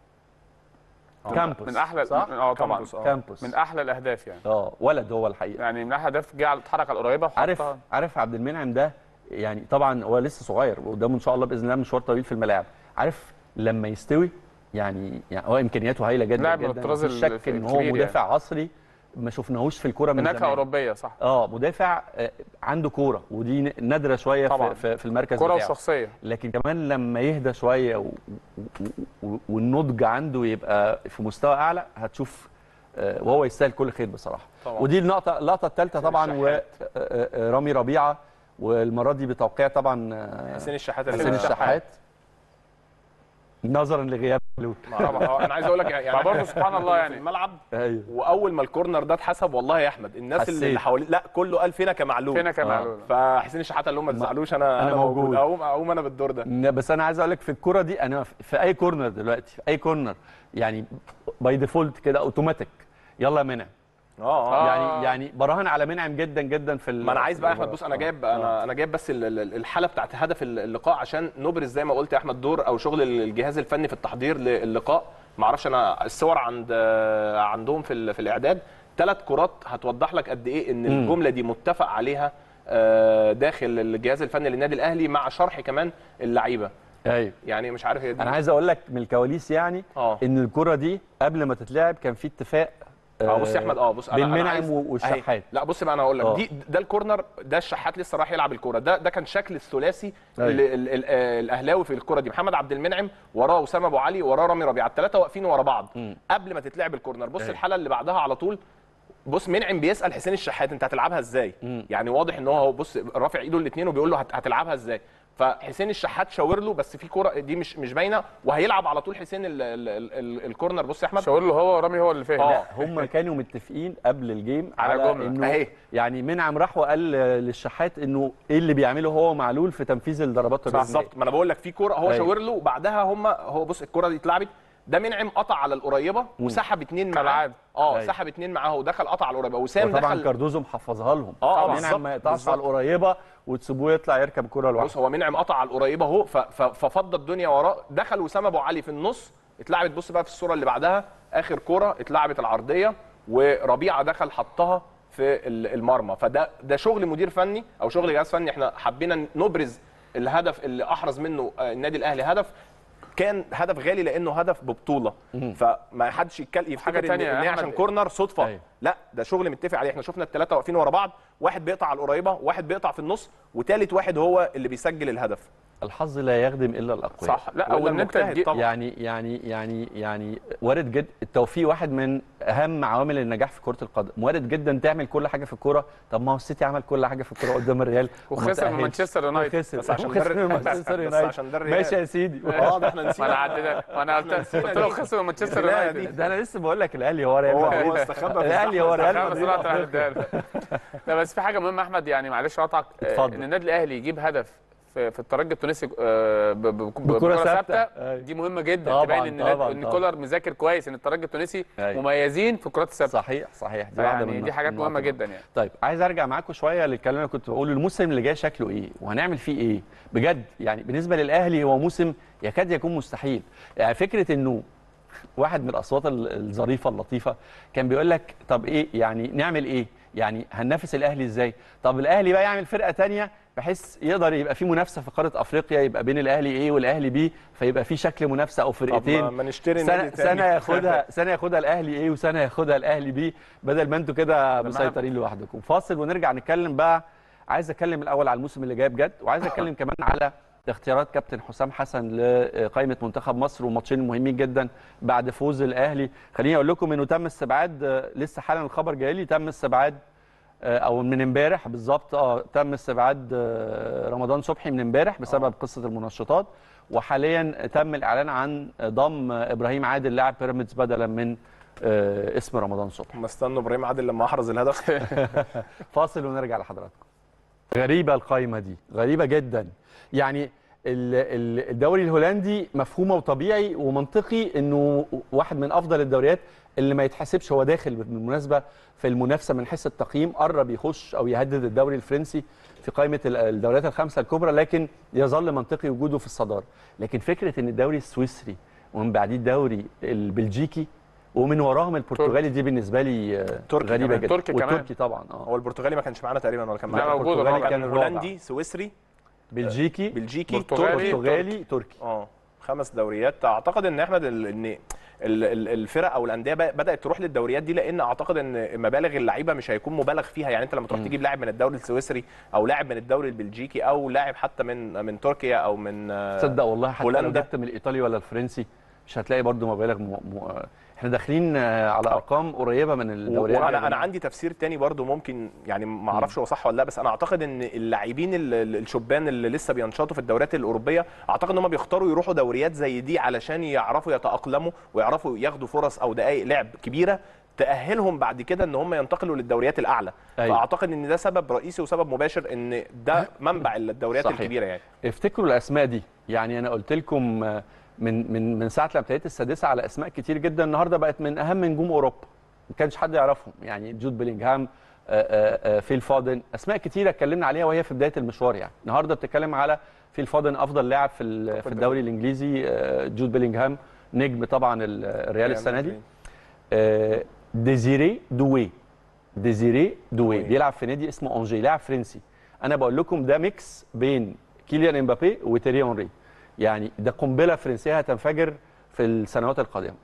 آه. كامبوس من احلى صح؟ من- اه طبعا كامبوس، آه. كامبوس من احلى الاهداف يعني اه ولد هو الحقيقه يعني من احلى اهداف جه على اتحرك على القريبه عارف وحطها. عارف عبد المنعم ده يعني طبعا هو لسه صغير وقدامه ان شاء الله باذن الله مشوار طويل في الملاعب عارف لما يستوي يعني يعني هو امكانياته هايله جدا لاعب من جدا الطراز مفيش شك ال- ان هو الكبير مدافع عصري ما شفناهوش في الكوره من نكهه زمان اوروبيه صح اه مدافع آه، عنده كوره ودي ن- نادره شويه طبعاً. في, في, في المركز كره بتاعه وشخصيه لكن كمان لما يهدى شويه و... و... و... والنضج عنده يبقى في مستوى اعلى هتشوف آه، وهو يستاهل كل خير بصراحه طبعاً. ودي النقطه اللقطه الثالثه حسين طبعا الشحات. ورامي ربيعه والمره دي بتوقيع طبعا آه، حسين الشحات حسين اللي- الشحات نظرا لغياب لوت طبعا آه، انا عايز اقول لك يعني ما برضه سبحان الله في يعني الملعب ايوه واول ما الكورنر ده اتحسب والله يا احمد الناس حسيت. اللي حواليه لا كله قال فينا كمعلوم فينا كمعلول فحسين الشحات قال لهم ما تزعلوش انا أنا موجود. اقوم اقوم انا بالدور ده ن- بس انا عايز اقول لك في الكوره دي انا في- في اي كورنر دلوقتي في اي كورنر يعني باي ديفولت كده اوتوماتيك يلا يا منعم اه آه. يعني يعني براهن على منعم جدا جدا في ال- ما انا عايز بقى يا في احمد بص انا المباراة. جايب انا انا جايب بس ال- ال- الحاله بتاعت هدف اللقاء عشان نبرز زي ما قلت يا احمد دور او شغل الجهاز الفني في التحضير للقاء ما اعرفش انا الصور عند عندهم في ال- في الاعداد ثلاث كرات هتوضح لك قد ايه ان الجمله دي متفق عليها آه، داخل الجهاز الفني للنادي الاهلي مع شرح كمان اللعيبه ايوه يعني مش عارف هي دي انا عايز اقول لك من الكواليس يعني اه ان الكره دي قبل ما تتلعب كان في اتفاق اه بص يا احمد اه بص بين أنا منعم عايز- والشحات. أهي. لا بص بقى انا هقول لك آه. دي ده الكورنر ده الشحات لسه راح يلعب الكوره ده ده كان شكل الثلاثي أيوة. اللي ال- ال- آه، الاهلاوي في الكوره دي محمد عبد المنعم وراه اسامه ابو علي وراه رامي ربيعه الثلاثه واقفين ورا بعض مم. قبل ما تتلعب الكورنر بص أيوة. الحاله اللي بعدها على طول بص منعم بيسال حسين الشحات انت هتلعبها ازاي مم. يعني واضح ان هو هو بص رافع ايده الاثنين وبيقول له هت- هتلعبها ازاي فحسين الشحات شاور له بس في كوره دي مش مش باينه وهيلعب على طول حسين ال ال ال ال الكورنر بص يا احمد شاور له هو ورامي هو اللي فاهم آه. هم كانوا متفقين قبل الجيم على على, جملة. انه أهي. يعني منعم راح وقال للشحات انه ايه اللي بيعمله هو معلول في تنفيذ الضربات الركنيه بالظبط ما انا بقول لك في كوره هو أيوة. شاور له وبعدها هم هو بص الكوره دي اتلعبت ده منعم قطع على القريبه وسحب اتنين معاه كالعادة. اه أيوة. سحب اتنين معاه ودخل قطع على القريبه وسام وطبعا دخل كاردوزو محفظها لهم آه، آه، منعم بالظبط، ما يقطعش بالظبط. على القريبه وتسيبوه يطلع يركب كره لوحده بص هو منعم قطع على القريبه اهو ف- ف- ففضى الدنيا وراه دخل وسام ابو علي في النص اتلعبت بص بقى في الصوره اللي بعدها اخر كوره اتلعبت العرضيه وربيعه دخل حطها في ال- المرمى فده ده شغل مدير فني او شغل جهاز فني احنا حبينا نبرز الهدف اللي احرز منه آه، النادي الاهلي هدف كان هدف غالي لانه هدف ببطوله فما حدش يتكلم حاجة يفتكر تانية ان يا إن هي أحمد. عشان كورنر صدفه أيوة. لا ده شغل متفق عليه احنا شفنا الثلاثه واقفين ورا بعض واحد بيقطع على القريبه واحد بيقطع في النص وثالث واحد هو اللي بيسجل الهدف الحظ لا يخدم الا الاقوياء صح لا ولا او ان انت المجتهد تجي- طبعا. يعني يعني يعني يعني وارد جدا التوفيق واحد من اهم عوامل النجاح في كره القدم وارد جدا تعمل كل حاجه في الكوره طب ما هو السيتي عمل كل حاجه في الكوره قدام الريال وما وخسر من تأهلش. مانشستر يونايتد. وخسر بس عشان وخسر ده- من بس- مانشستر بس يونايتد عشان ده الريال. ماشي يا سيدي اه ده احنا ما نسينا انا عدينا ما انا قلت نسينا قلت له دي. خسر من مانشستر نسيناها يونايتد دي. ده انا لسه بقول لك الاهلي هو ريال هو- مدريد هو استخبى في الاهلي هو الزحمة. ريال لا بس مدريد طلعت أفريقيا. هدال. لا بس في حاجه مهمه احمد يعني معلش اقطعك آه، اتفضل. ان النادي الاهلي يجيب هدف في في الترجي التونسي آه، ب- ب- ب- بكرة بكره ثابتة. ثابته أيوة. دي مهمه جدا طبعاً، تبين ان نادي- طبعاً، ان طبعاً. كولر مذاكر كويس ان الترجي التونسي أيوة. مميزين في الكرات الثابته صحيح صحيح دي واحده يعني من دي حاجات من مهمه النقط. جدا يعني طيب عايز ارجع معاكم شويه للكلام اللي كنت بقوله الموسم اللي جاي شكله ايه وهنعمل فيه ايه بجد يعني بالنسبه للاهلي هو موسم يكاد يكون مستحيل يعني فكره انه واحد من الاصوات ال- الظريفه اللطيفه كان بيقول لك طب ايه يعني نعمل ايه يعني هننافس الاهلي ازاي طب الاهلي بقى يعمل فرقه تانية بحيث يقدر يبقى في منافسه في قاره افريقيا يبقى بين الاهلي ايه والاهلي بي فيبقى في شكل منافسه او طب فرقتين ما- ما نشتري سنه نادي تاني. سنه ياخدها سنه ياخدها الاهلي ايه وسنه ياخدها الاهلي بي بدل ما انتوا كده مسيطرين لوحدكم فاصل ونرجع نتكلم بقى عايز اتكلم الاول على الموسم اللي جاي بجد وعايز اتكلم كمان على اختيارات كابتن حسام حسن لقائمه منتخب مصر وماتشين مهمين جدا بعد فوز الاهلي خليني اقول لكم انه تم استبعاد آه، لسه حالا الخبر جاي لي تم استبعاد آه، او من امبارح بالظبط اه تم استبعاد آه، رمضان صبحي من امبارح بسبب قصه المنشطات وحاليا تم الاعلان عن ضم ابراهيم عادل لاعب بيراميدز بدلا من آه، اسم رمضان صبحي هم استنوا ابراهيم عادل لما احرز الهدف فاصل ونرجع لحضراتكم غريبه القايمه دي غريبه جدا يعني ال- ال- الدوري الهولندي مفهومه وطبيعي ومنطقي انه واحد من افضل الدوريات اللي ما يتحسبش هو داخل بالمناسبه في المنافسه من حيث التقييم قرب يخش او يهدد الدوري الفرنسي في قائمه ال- الدوريات الخمسه الكبرى لكن يظل منطقي وجوده في الصداره لكن فكره ان الدوري السويسري ومن بعديه الدوري البلجيكي ومن وراهم البرتغالي دي بالنسبه لي آه، تركي غريبه كمان. جدا تركي كمان. والتركي طبعا اه هو البرتغالي ما كانش معانا تقريبا ولا كان لا معانا موجود البرتغالي الرابع. كان كان الرابع. هولندي سويسري بلجيكي بلجيكي برتغالي. تركي برتغالي تركي اه خمس دوريات اعتقد ان احمد ال- ان ال- ال- الفرق او الانديه بق- بدات تروح للدوريات دي لان اعتقد ان مبالغ اللعيبه مش هيكون مبالغ فيها يعني انت لما تروح تجيب لاعب من الدوري السويسري او لاعب من الدوري البلجيكي او لاعب حتى من من تركيا او من آه، تصدق والله حتى لو هولندا. جبت من الايطالي ولا الفرنسي مش هتلاقي برضو مبالغ م... م... احنا داخلين آه، على ارقام قريبه من الدوريات وانا دي. انا عندي تفسير تاني برضو ممكن يعني ما اعرفش هو صح ولا لا بس انا اعتقد ان اللاعبين ال- ال- الشبان اللي لسه بينشطوا في الدوريات الاوروبيه اعتقد ان هم بيختاروا يروحوا دوريات زي دي علشان يعرفوا يتاقلموا ويعرفوا ياخدوا فرص او دقائق لعب كبيره تاهلهم بعد كده ان هم ينتقلوا للدوريات الاعلى أيوة. فاعتقد ان ده سبب رئيسي وسبب مباشر ان ده منبع الدوريات صحيح. الكبيره يعني افتكروا الاسماء دي يعني انا قلت لكم آه، من من من ساعه لما ابتديت السادسه على اسماء كتير جدا النهارده بقت من اهم نجوم اوروبا ما كانش حد يعرفهم يعني جود بيلينغهام آه، آه، آه، فيل فودن اسماء كتيره اتكلمنا عليها وهي في بدايه المشوار يعني النهارده بتتكلم على فيل فودن افضل لاعب في ال- في الدوري الانجليزي آه، جود بيلينغهام نجم طبعا ال- الريال السنه دي آه، ديزيري دوي ديزيري دوي دوي. بيلعب في نادي اسمه انجي لاعب فرنسي انا بقول لكم ده ميكس بين كيليان امبابي وتيري اونري يعني ده قنبله فرنسيه هتنفجر في السنوات القادمه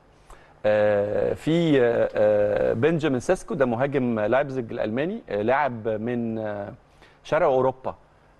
آه، في آه، آه، بنجامين سيسكو ده مهاجم لايبزيج الالماني آه، لاعب من آه، شرق اوروبا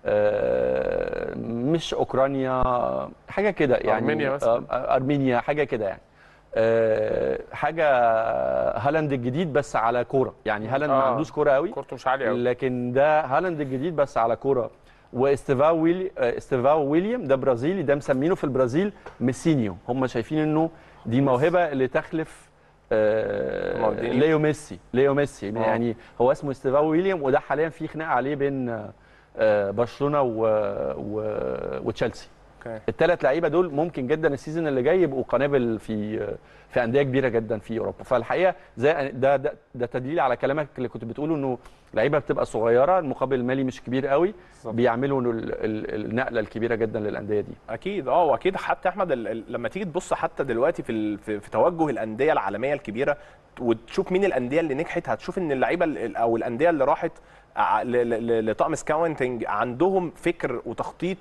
آه، مش اوكرانيا حاجه كده يعني أرمينيا مثلاً. آه، آه، ارمينيا حاجه كده يعني آه، حاجه هالاند الجديد بس على كوره يعني هالاند ما آه. عندوش كوره قوي كورته مش عالي قوي لكن ده هالاند الجديد بس على كوره واستيفاو ويلي آه، استيفاو ويليام ده برازيلي ده مسمينه في البرازيل ميسينيو هم شايفين انه دي موهبه اللي تخلف آه، مالديني. ليو ميسي ليو ميسي آه. يعني هو اسمه استيفاو ويليام وده حاليا في خناقه عليه بين آه، برشلونه و... و... وتشيلسي اوكي الثلاث لعيبه دول ممكن جدا السيزون اللي جاي يبقوا قنابل في في انديه كبيره جدا في اوروبا فالحقيقه زي ده ده, ده تدليل على كلامك اللي كنت بتقوله انه لعيبه بتبقى صغيره المقابل المالي مش كبير قوي بالظبط. بيعملوا ال- ال- النقله الكبيره جدا للانديه دي اكيد اه واكيد حتى احمد ال- ال- لما تيجي تبص حتى دلوقتي في ال- في في توجه الانديه العالميه الكبيره وتشوف مين الانديه اللي نجحت هتشوف ان اللعيبه ال- او الانديه اللي راحت ع- ل- ل- ل- لطقم سكاونتنج عندهم فكر وتخطيط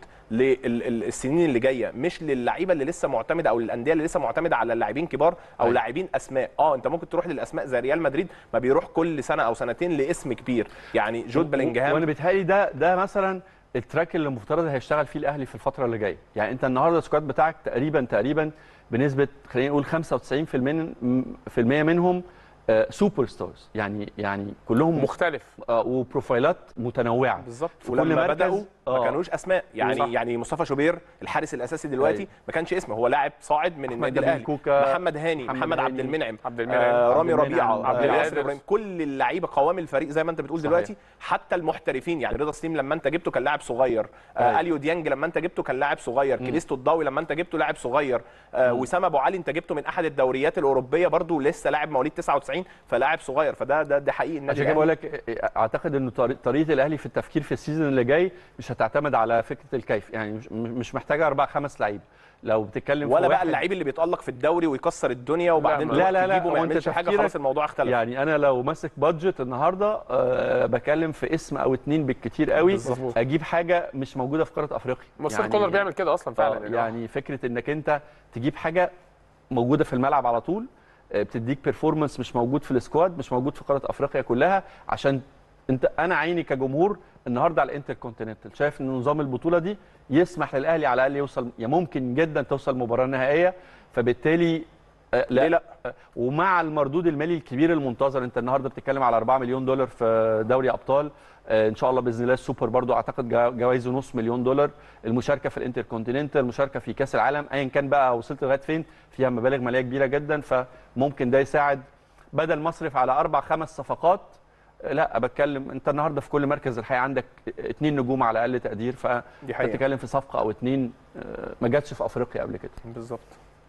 للسنين اللي جايه مش للعيبه اللي لسه معتمده او للانديه اللي لسه معتمده على لاعبين كبار او أيوة. لاعبين اسماء اه انت ممكن تروح للاسماء زي ريال مدريد ما بيروح كل سنه او سنتين لاسم كبير يعني جود بلينجهام وانا بيتهيألي ده ده مثلا التراك اللي المفترض هيشتغل فيه الاهلي في الفتره اللي جايه يعني انت النهارده السكواد بتاعك تقريبا تقريبا بنسبه خلينا نقول 95% من في المية منهم آه، سوبر ستارز يعني يعني كلهم مختلف آه، وبروفايلات متنوعه بالظبط في كل ولما مركز، بداوا ما آه. كانوش اسماء يعني صح. يعني مصطفى شوبير الحارس الاساسي دلوقتي أيوة. ما كانش اسمه هو لاعب صاعد من النادي نبيل الاهلي كوكا، محمد هاني محمد محمد, عبد هاني، المنعم عبد المنعم، آه عبد رامي المنعم، ربيعه عبد آه القادر. ياسر إبراهيم. كل اللعيبه قوام الفريق زي ما انت بتقول صحيح. دلوقتي حتى المحترفين يعني رضا سليم لما انت جبته كان لاعب صغير أيوة. آه اليو ديانج لما انت جبته كان لاعب صغير كريستو الضاوي لما انت جبته لاعب صغير آه وسام ابو علي انت جبته من احد الدوريات الاوروبيه برضو لسه لاعب مواليد 99 فلاعب صغير فده ده, ده حقيقي النادي عشان كده الأهلي. بقول لك اعتقد انه طري- طريقه الاهلي في التفكير في السيزون اللي جاي مش هتعتمد على فكره الكيف يعني مش, مش محتاجه اربع خمس لعيبه لو بتتكلم في ولا بقى واحد- اللعيب اللي بيتالق في الدوري ويكسر الدنيا وبعدين لا، تروح لا، لا، تجيبه هو ما أنت يعملش حاجه تفكيرك خلاص الموضوع اختلف يعني انا لو ماسك بادجت النهارده أه بكلم في اسم او اتنين بالكتير قوي بالظبط. اجيب حاجه مش موجوده في قاره افريقيا مستر كولر بيعمل كده اصلا فعلا فعلا يا جماعة. يعني فكره انك انت تجيب حاجه موجوده في الملعب على طول آه، بتديك بيرفورمانس مش موجود في السكواد مش موجود في قاره افريقيا كلها عشان انت انا عيني كجمهور النهارده على الانتر كونتيننتال شايف ان نظام البطوله دي يسمح للاهلي على الاقل يوصل يا ممكن جدا توصل مباراه نهائيه فبالتالي آه، لا ليه لا؟ آه، ومع المردود المالي الكبير المنتظر انت النهارده بتتكلم على 4 مليون دولار في دوري ابطال آه، ان شاء الله باذن الله السوبر برضو اعتقد جا- جوائزه نص مليون دولار المشاركه في الانتر كونتيننتال المشاركه في كاس العالم ايا كان بقى وصلت لغايه فين فيها مبالغ ماليه كبيره جدا فممكن ده يساعد بدل مصرف على اربع خمس صفقات آه، لا بتكلم انت النهارده في كل مركز الحقيقه عندك اتنين نجوم على اقل تقدير دي حقيقة. فبتتكلم في صفقه او اتنين آه، ما جاتش في افريقيا قبل كده بالظبط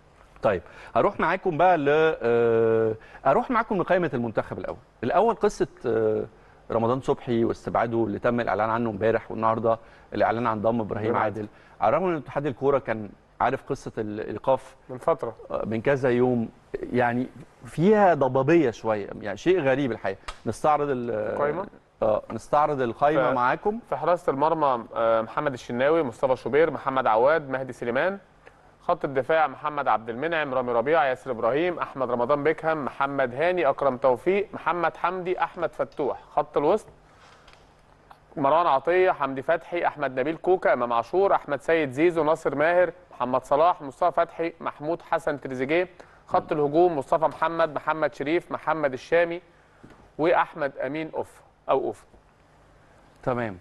طيب هروح معاكم بقى ل آه، اروح معاكم لقائمه المنتخب الاول الاول قصه آه، رمضان صبحي واستبعاده اللي تم الاعلان عنه امبارح والنهارده الاعلان عن ضم ابراهيم إبراهيم عادل على الرغم ان اتحاد الكوره كان عارف قصه الايقاف من فتره آه، من كذا يوم يعني فيها ضبابيه شويه يعني شيء غريب الحقيقه نستعرض ال- القايمة؟ اه نستعرض القائمه ف- معاكم في حراسه المرمى آه، محمد الشناوي مصطفى شوبير محمد عواد مهدي سليمان خط الدفاع محمد عبد المنعم رامي ربيعه ياسر ابراهيم احمد رمضان بيكهام محمد هاني اكرم توفيق محمد حمدي احمد فتوح خط الوسط مروان عطيه حمدي فتحي احمد نبيل كوكا امام عاشور احمد سيد زيزو ناصر ماهر محمد صلاح مصطفى فتحي محمود حسن تريزيجيه خط الهجوم مصطفى محمد محمد شريف محمد الشامي واحمد امين اوف او اوف تمام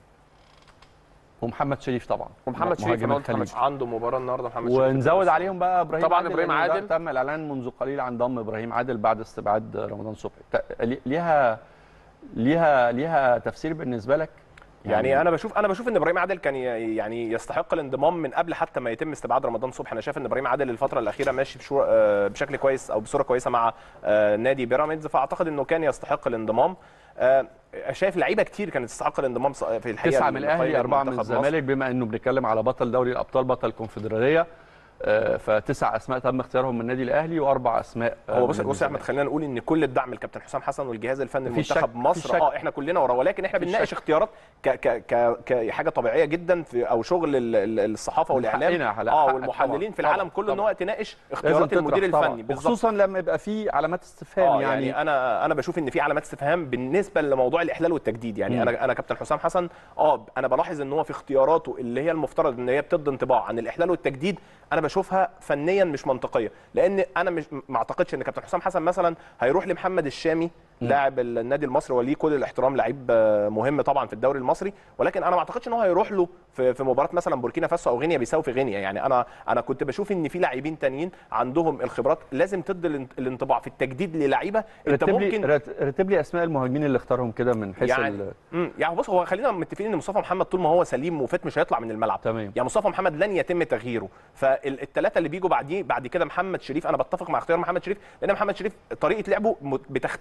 ومحمد شريف طبعا ومحمد شريف، مهاجم أنا قلت محمد الخليج. عنده مباراه النهارده محمد شريف ونزود عليهم بقى ابراهيم طبعاً عادل إبراهيم لأن ده عادل. تم الاعلان منذ قليل عن ضم ابراهيم عادل بعد استبعاد رمضان صبحي ت- لي- ليها ليها ليها تفسير بالنسبه لك يعني انا بشوف انا بشوف ان ابراهيم عادل كان ي- يعني يستحق الانضمام من قبل حتى ما يتم استبعاد رمضان صبحي انا شايف ان ابراهيم عادل الفتره الاخيره ماشي بشو- آه، بشكل كويس او بصوره كويسه مع آه، نادي بيراميدز فاعتقد انه كان يستحق الانضمام آه، شايف لعيبه كتير كانت تستحق الانضمام ص- في الحقيقه تسعه من لقائمة الاهلي اربعه من منتخب مصر. الزمالك بما انه بنتكلم على بطل دوري الابطال بطل كونفدراليه آه، فتسع اسماء تم اختيارهم من النادي الاهلي واربع اسماء آه، هو بص من بص يا احمد الزمالك. خلينا نقول ان كل الدعم الكابتن حسام حسن والجهاز الفني مفيش لمنتخب شك- مفيش مصر شك. اه احنا كلنا وراه ولكن احنا مفيش بنناقش شك. اختيارات ك ك ك كحاجه طبيعيه جدا في او شغل ال- ال- الصحافه من والاعلام حقنا، لا، اه حقك والمحللين طبعاً، في العالم طبعاً، كله ان طبعاً. هو تناقش لازم اختيارات المدير تطرح طبعاً. الفني بالظبط وخصوصا لما يبقى في علامات استفهام اه يعني, يعني, انا انا بشوف ان في علامات استفهام بالنسبه لموضوع الاحلال والتجديد يعني مم. انا انا كابتن حسام حسن اه انا بلاحظ ان هو في اختياراته اللي هي المفترض ان هي بتدي انطباع عن الاحلال والتجديد انا بشوفها فنيا مش منطقيه لان انا مش ما اعتقدش ان كابتن حسام حسن مثلا هيروح لمحمد الشامي لاعب النادي المصري وليه كل الاحترام لعيب آه، مهم طبعا في الدوري المصري ولكن انا ما اعتقدش ان هو هيروح له في في مباراه مثلا بوركينا فاسو او غينيا بيساو في غينيا يعني انا انا كنت بشوف ان في لاعبين تانيين عندهم الخبرات لازم تدي الانط- الانطباع في التجديد للعيبه انت رتب لي ممكن رت- رتب لي اسماء المهاجمين اللي اختارهم كده من حيث يعني ال- امم يعني بص هو خلينا متفقين ان مصطفى محمد طول ما هو سليم وفت مش هيطلع من الملعب تمام. يعني مصطفى محمد لن يتم تغييره فالثلاثه اللي بيجوا بعديه بعد كده محمد شريف انا بتفق مع اختيار محمد شريف لان محمد شريف طريقه لعبه م- بتختلف لو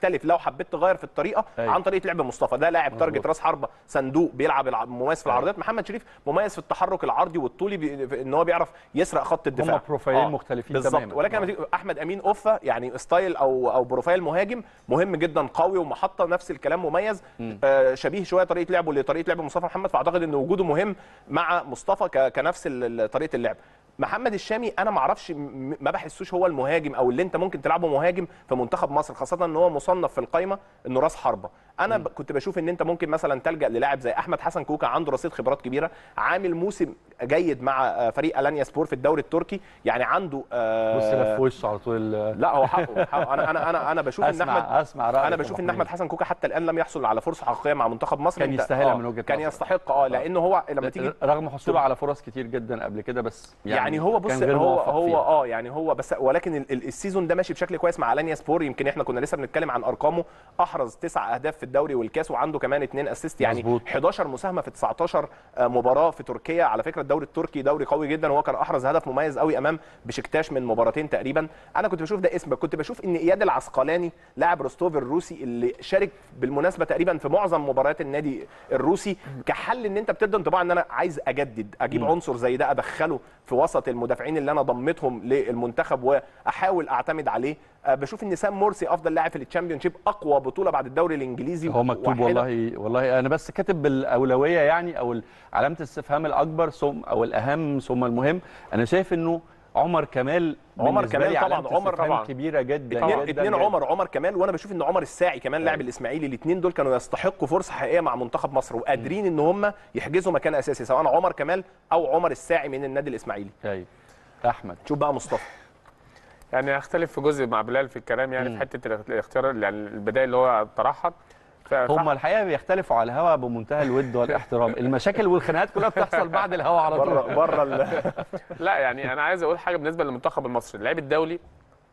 حبيت تغير في الطريقه أيوة. عن طريقه لعب مصطفى ده لاعب مظبوط. تارجت راس حربه صندوق بيلعب الع- مميز في العرضيات محمد شريف مميز في التحرك العرضي والطولي بي- في ان هو بيعرف يسرق خط الدفاع هما بروفايلين مختلفين بالظبط تماماً. ولكن لما تيجي- احمد امين اوفا يعني ستايل او او بروفايل مهاجم مهم جدا قوي ومحطه نفس الكلام مميز آه شبيه شويه طريقه لعبه لطريقه لعب مصطفى محمد فاعتقد ان وجوده مهم مع مصطفى ك- كنفس ال- ال- طريقه اللعب محمد الشامي انا ما اعرفش م- ما بحسوش هو المهاجم او اللي انت ممكن تلعبه مهاجم في منتخب مصر خاصه ان هو مصنف في القائمه انه راس حربه انا ب- كنت بشوف ان انت ممكن مثلا تلجا للاعب زي احمد حسن كوكا عنده رصيد خبرات كبيره عامل موسم جيد مع آه، فريق الانيا سبور في الدوري التركي يعني عنده آه، بص لف وشه على طول ال- لا هو حقه, حقه. انا انا انا انا بشوف ان اسمع احمد اسمع رايك انا يا بشوف أبو ان احمد حميد. حسن كوكا حتى الان لم يحصل على فرصه حقيقيه مع منتخب مصر كان أنت- يستاهلها آه، من وجهة كان نظرك. يستحق اه لانه هو لما تيجي رغم حصوله على فرص كتير جدا قبل كده بس يعني, هو بص كان غير هو موفق هو فيها. اه يعني هو بس ولكن ال- ال- السيزون ده ماشي بشكل كويس مع الانيا سبور يمكن احنا كنا لسه بنتكلم عن ارقامه احرز تسع اهداف في الدوري والكاس وعنده كمان اثنين اسيست يعني مظبوط. 11 مساهمه في 19 مباراه في تركيا على فكره الدوري التركي دوري قوي جدا وهو كان احرز هدف مميز قوي امام بشكتاش من مباراتين تقريبا انا كنت بشوف ده اسم كنت بشوف ان اياد العسقلاني لاعب روستوف الروسي اللي شارك بالمناسبه تقريبا في معظم مباريات النادي الروسي كحل ان انت بتدي انطباع ان انا عايز اجدد اجيب عنصر زي ده ادخله في وسط المدافعين اللي انا ضمتهم للمنتخب واحاول اعتمد عليه أه بشوف ان سام مرسي افضل لاعب في التشامبيونشيب اقوى بطوله بعد الدوري الانجليزي هو مكتوب واحدة. والله والله انا بس كاتب بالاولويه يعني او علامه الاستفهام الاكبر ثم او الاهم ثم المهم انا شايف انه عمر كمال عمر بالنسبة كمال لي طبعاً، علامة عمر استفهام طبعاً. كبيره جدا اتنين, جدا اتنين جداً. عمر عمر كمال وانا بشوف ان عمر الساعي كمان لاعب الاسماعيلي الاثنين دول كانوا يستحقوا فرصه حقيقيه مع منتخب مصر وقادرين ان هم يحجزوا مكان اساسي سواء عمر كمال او عمر الساعي من النادي الاسماعيلي طيب احمد شوف بقى مصطفى يعني اختلف في جزء مع بلال في الكلام يعني في حته الاختيار يعني البدايه اللي هو طرحها ف- هم الحقيقه بيختلفوا على الهوا بمنتهى الود والاحترام المشاكل والخناقات كلها بتحصل بعد الهوا على بره طول بره ال- لا يعني انا عايز اقول حاجه بالنسبه للمنتخب المصري اللعيب الدولي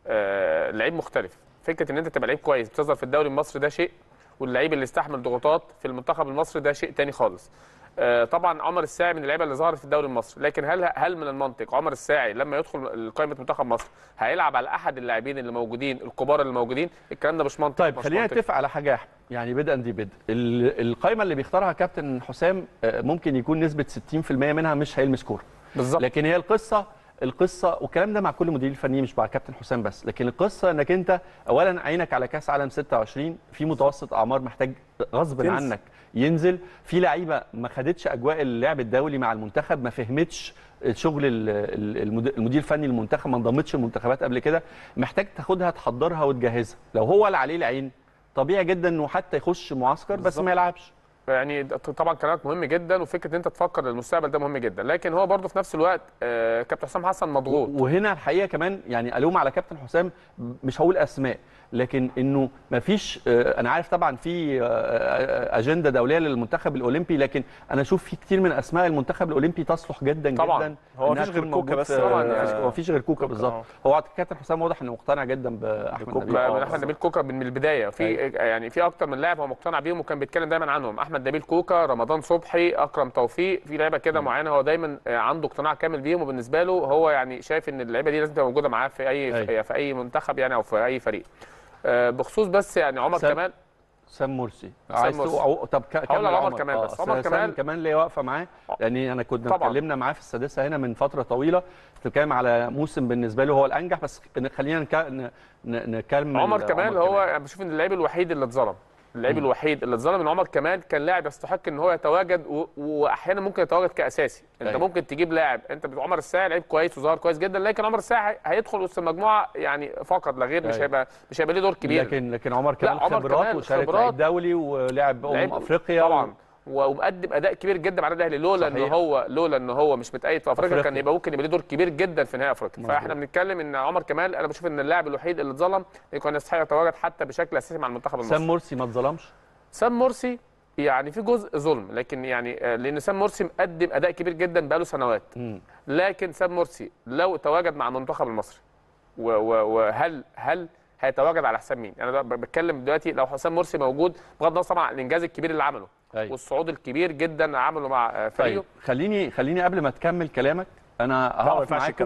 آه لعيب مختلف فكره ان انت تبقى لعيب كويس بتظهر في الدوري المصري ده شيء واللعيب اللي يستحمل ضغوطات في المنتخب المصري ده شيء تاني خالص آه طبعا عمر الساعي من اللعيبه اللي ظهرت في الدوري المصري لكن هل هل من المنطق عمر الساعي لما يدخل قائمه منتخب مصر هيلعب على احد اللاعبين اللي موجودين الكبار اللي موجودين الكلام ده مش منطق طيب مش خلينا منطقي. نتفق على حاجه يا احمد يعني بدءا دي بدء ال- القائمه اللي بيختارها كابتن حسام آه، ممكن يكون نسبه 60% منها مش هيلمس كوره بالظبط لكن هي القصه القصه والكلام ده مع كل مدير فني مش مع كابتن حسام بس لكن القصه انك انت اولا عينك على كاس عالم 26 في متوسط اعمار محتاج غصب تنس. عنك ينزل في لعيبه ما خدتش اجواء اللعب الدولي مع المنتخب ما فهمتش شغل ال- ال- المد- المدير الفني للمنتخب ما انضمتش المنتخبات قبل كده محتاج تاخدها تحضرها وتجهزها لو هو اللي عليه العين طبيعي جدا انه حتى يخش معسكر بس بالظبط. ما يلعبش يعني ده طبعا كلامك مهم جدا وفكره ان انت تفكر للمستقبل ده مهم جدا لكن هو برضه في نفس الوقت آه كابتن حسام حسن مضغوط وهنا الحقيقه كمان يعني الوم على كابتن حسام مش هقول اسماء لكن انه ما فيش انا عارف طبعا في آه، اجنده دوليه للمنتخب الاولمبي لكن انا اشوف في كتير من اسماء المنتخب الاولمبي تصلح جدا طبعاً. جدا هو إنها مفيش غير تكون كوكا موجود بس في- طبعاً، مفيش- يعني- هو مفيش غير كوكا كوكا، بالظبط آه. هو كابتن حسام واضح انه مقتنع جدا باحمد بكوكا. نبيل ب- آه، من احمد نبيل كوكا من البدايه في يعني في اكتر من لاعب هو مقتنع بيهم وكان بيتكلم دايما عنهم احمد نبيل كوكا رمضان صبحي اكرم توفيق في لعيبه كده معينه هو دايما آه، عنده اقتناع كامل بيهم وبالنسبه له هو يعني شايف ان اللعيبه دي لازم تبقى موجوده معاه في اي أيوة. في اي منتخب يعني او في اي فريق آه، بخصوص بس يعني عمر سام- كمال سام مرسي سام عايز مرسي. تقول- طب ك- كمل على عمر كمال بس. أصل عمر سام كمال- كمان ليه واقفه معاه لان انا كنا طبعاً. اتكلمنا معاه في السادسه هنا من فتره طويله بتتكلم على موسم بالنسبه له هو الانجح بس خلينا نك- ن- ن- نكمل عمر كمال هو انا بشوف ان اللعيب الوحيد اللي اتظلم اللعيب الوحيد اللي اتظلم ان عمر كمال كان لاعب يستحق ان هو يتواجد و... واحيانا ممكن يتواجد كاساسي انت أيوة. ممكن تجيب لاعب انت بت- عمر الساعي لعيب كويس وظهر كويس جدا لكن عمر الساعي هي- هيدخل وسط المجموعه يعني فقط لا غير مش أيوة. هيبقى مش هيبقى ليه دور كبير لكن لكن عمر كمال عمر خبرات كمال وشارك خبرات. لعيب دولي ولعب لعيب- امم افريقيا طبعا و- ومقدم اداء كبير جدا مع النادي الاهلي لولا ان صحيح. هو لولا ان هو مش متأيد في افريقيا, أفريقيا. كان يبقى ممكن يبقى ليه دور كبير جدا في نهائي افريقيا مظبوط. فاحنا بنتكلم ان عمر كمال انا بشوف ان اللاعب الوحيد اللي اتظلم اللي كان يستحق يتواجد حتى بشكل اساسي مع المنتخب المصري سام مرسي ما اتظلمش سام مرسي يعني في جزء ظلم لكن يعني آه، لان سام مرسي مقدم اداء كبير جدا بقاله سنوات مم. لكن سام مرسي لو تواجد مع المنتخب المصري و- و- وهل هل هيتواجد على حساب مين؟ انا ب- بتكلم دلوقتي لو حسام مرسي موجود بغض النظر طبعا عن الانجاز الكبير اللي عمله أيوة. والصعود الكبير جدا عمله مع آه، فريقه طيب خليني خليني قبل ما تكمل كلامك انا لا ما هقف ينفعش معاكم يكمل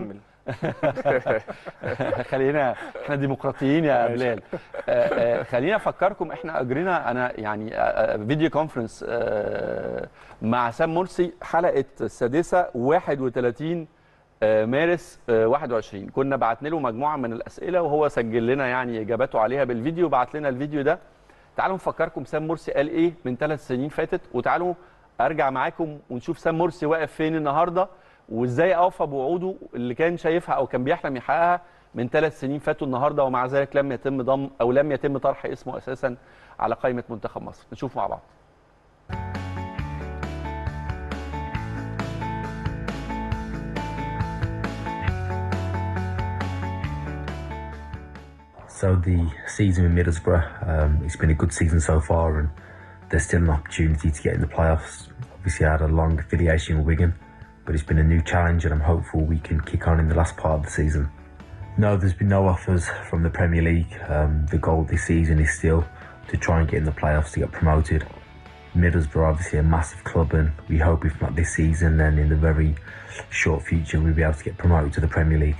خلينا احنا ديمقراطيين يا بلال آه، آه، خلينا افكركم احنا اجرينا انا يعني آه، آه، فيديو كونفرنس آه، مع سام مرسي حلقه السادسه 31 آه، مارس آه، 21 كنا بعتنا له مجموعه من الاسئله وهو سجل لنا يعني اجاباته عليها بالفيديو بعت لنا الفيديو ده تعالوا نفكركم سام مرسي قال ايه من ثلاث سنين فاتت وتعالوا ارجع معاكم ونشوف سام مرسي واقف فين النهارده وازاي اوفى بوعوده اللي كان شايفها او كان بيحلم يحققها من ثلاث سنين فاتوا النهارده ومع ذلك لم يتم ضم او لم يتم طرح اسمه اساسا على قائمه منتخب مصر نشوف مع بعض So the season with Middlesbrough, um, it's been a good season so far, and there's still an opportunity to get in the playoffs. Obviously, I had a long affiliation with Wigan, but it's been a new challenge, and I'm hopeful we can kick on in the last part of the season. No, there's been no offers from the Premier League. Um, the goal this season is still to try and get in the playoffs to get promoted. Middlesbrough, obviously, a massive club, and we hope if not this season, then in the very short future, we'll be able to get promoted to the Premier League.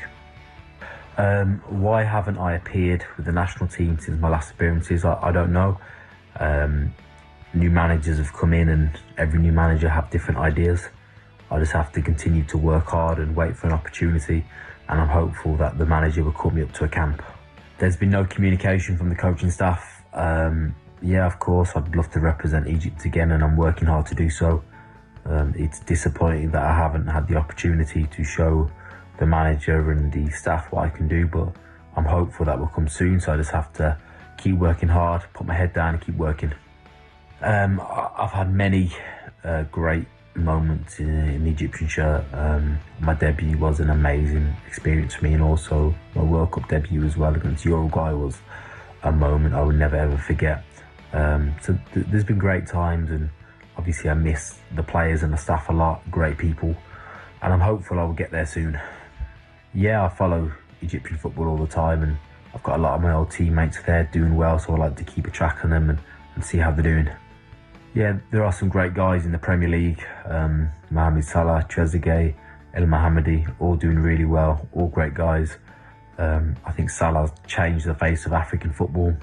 Um, why haven't I appeared with the national team since my last appearances? I, I don't know. Um, new managers have come in, and every new manager have different ideas. I just have to continue to work hard and wait for an opportunity, and I'm hopeful that the manager will call me up to a camp. There's been no communication from the coaching staff. Um, yeah, of course, I'd love to represent Egypt again, and I'm working hard to do so. Um, it's disappointing that I haven't had the opportunity to show the manager and the staff what I can do, but I'm hopeful that will come soon. So I just have to keep working hard, put my head down, and keep working. Um, I- I've had many uh, great moments in, in the Egyptian shirt. Um, my debut was an amazing experience for me, and also my World Cup debut as well against Uruguay was a moment I will never ever forget. Um, so th- there's been great times, and obviously I miss the players and the staff a lot. Great people, and I'm hopeful I will get there soon. Yeah, I follow Egyptian football all the time, and I've got a lot of my old teammates there doing well, so I like to keep a track on them and, and see how they're doing. Yeah, there are some great guys in the Premier League. Um, Mohamed Salah, Trezeguet, El Mohammedi, all doing really well. All great guys. Um, I think Salah's changed the face of African football.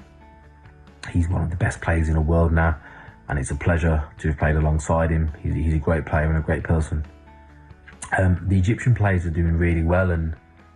He's one of the best players in the world now, and it's a pleasure to have played alongside him. He's, he's a great player and a great person. Um, the Egyptian players are doing really well, and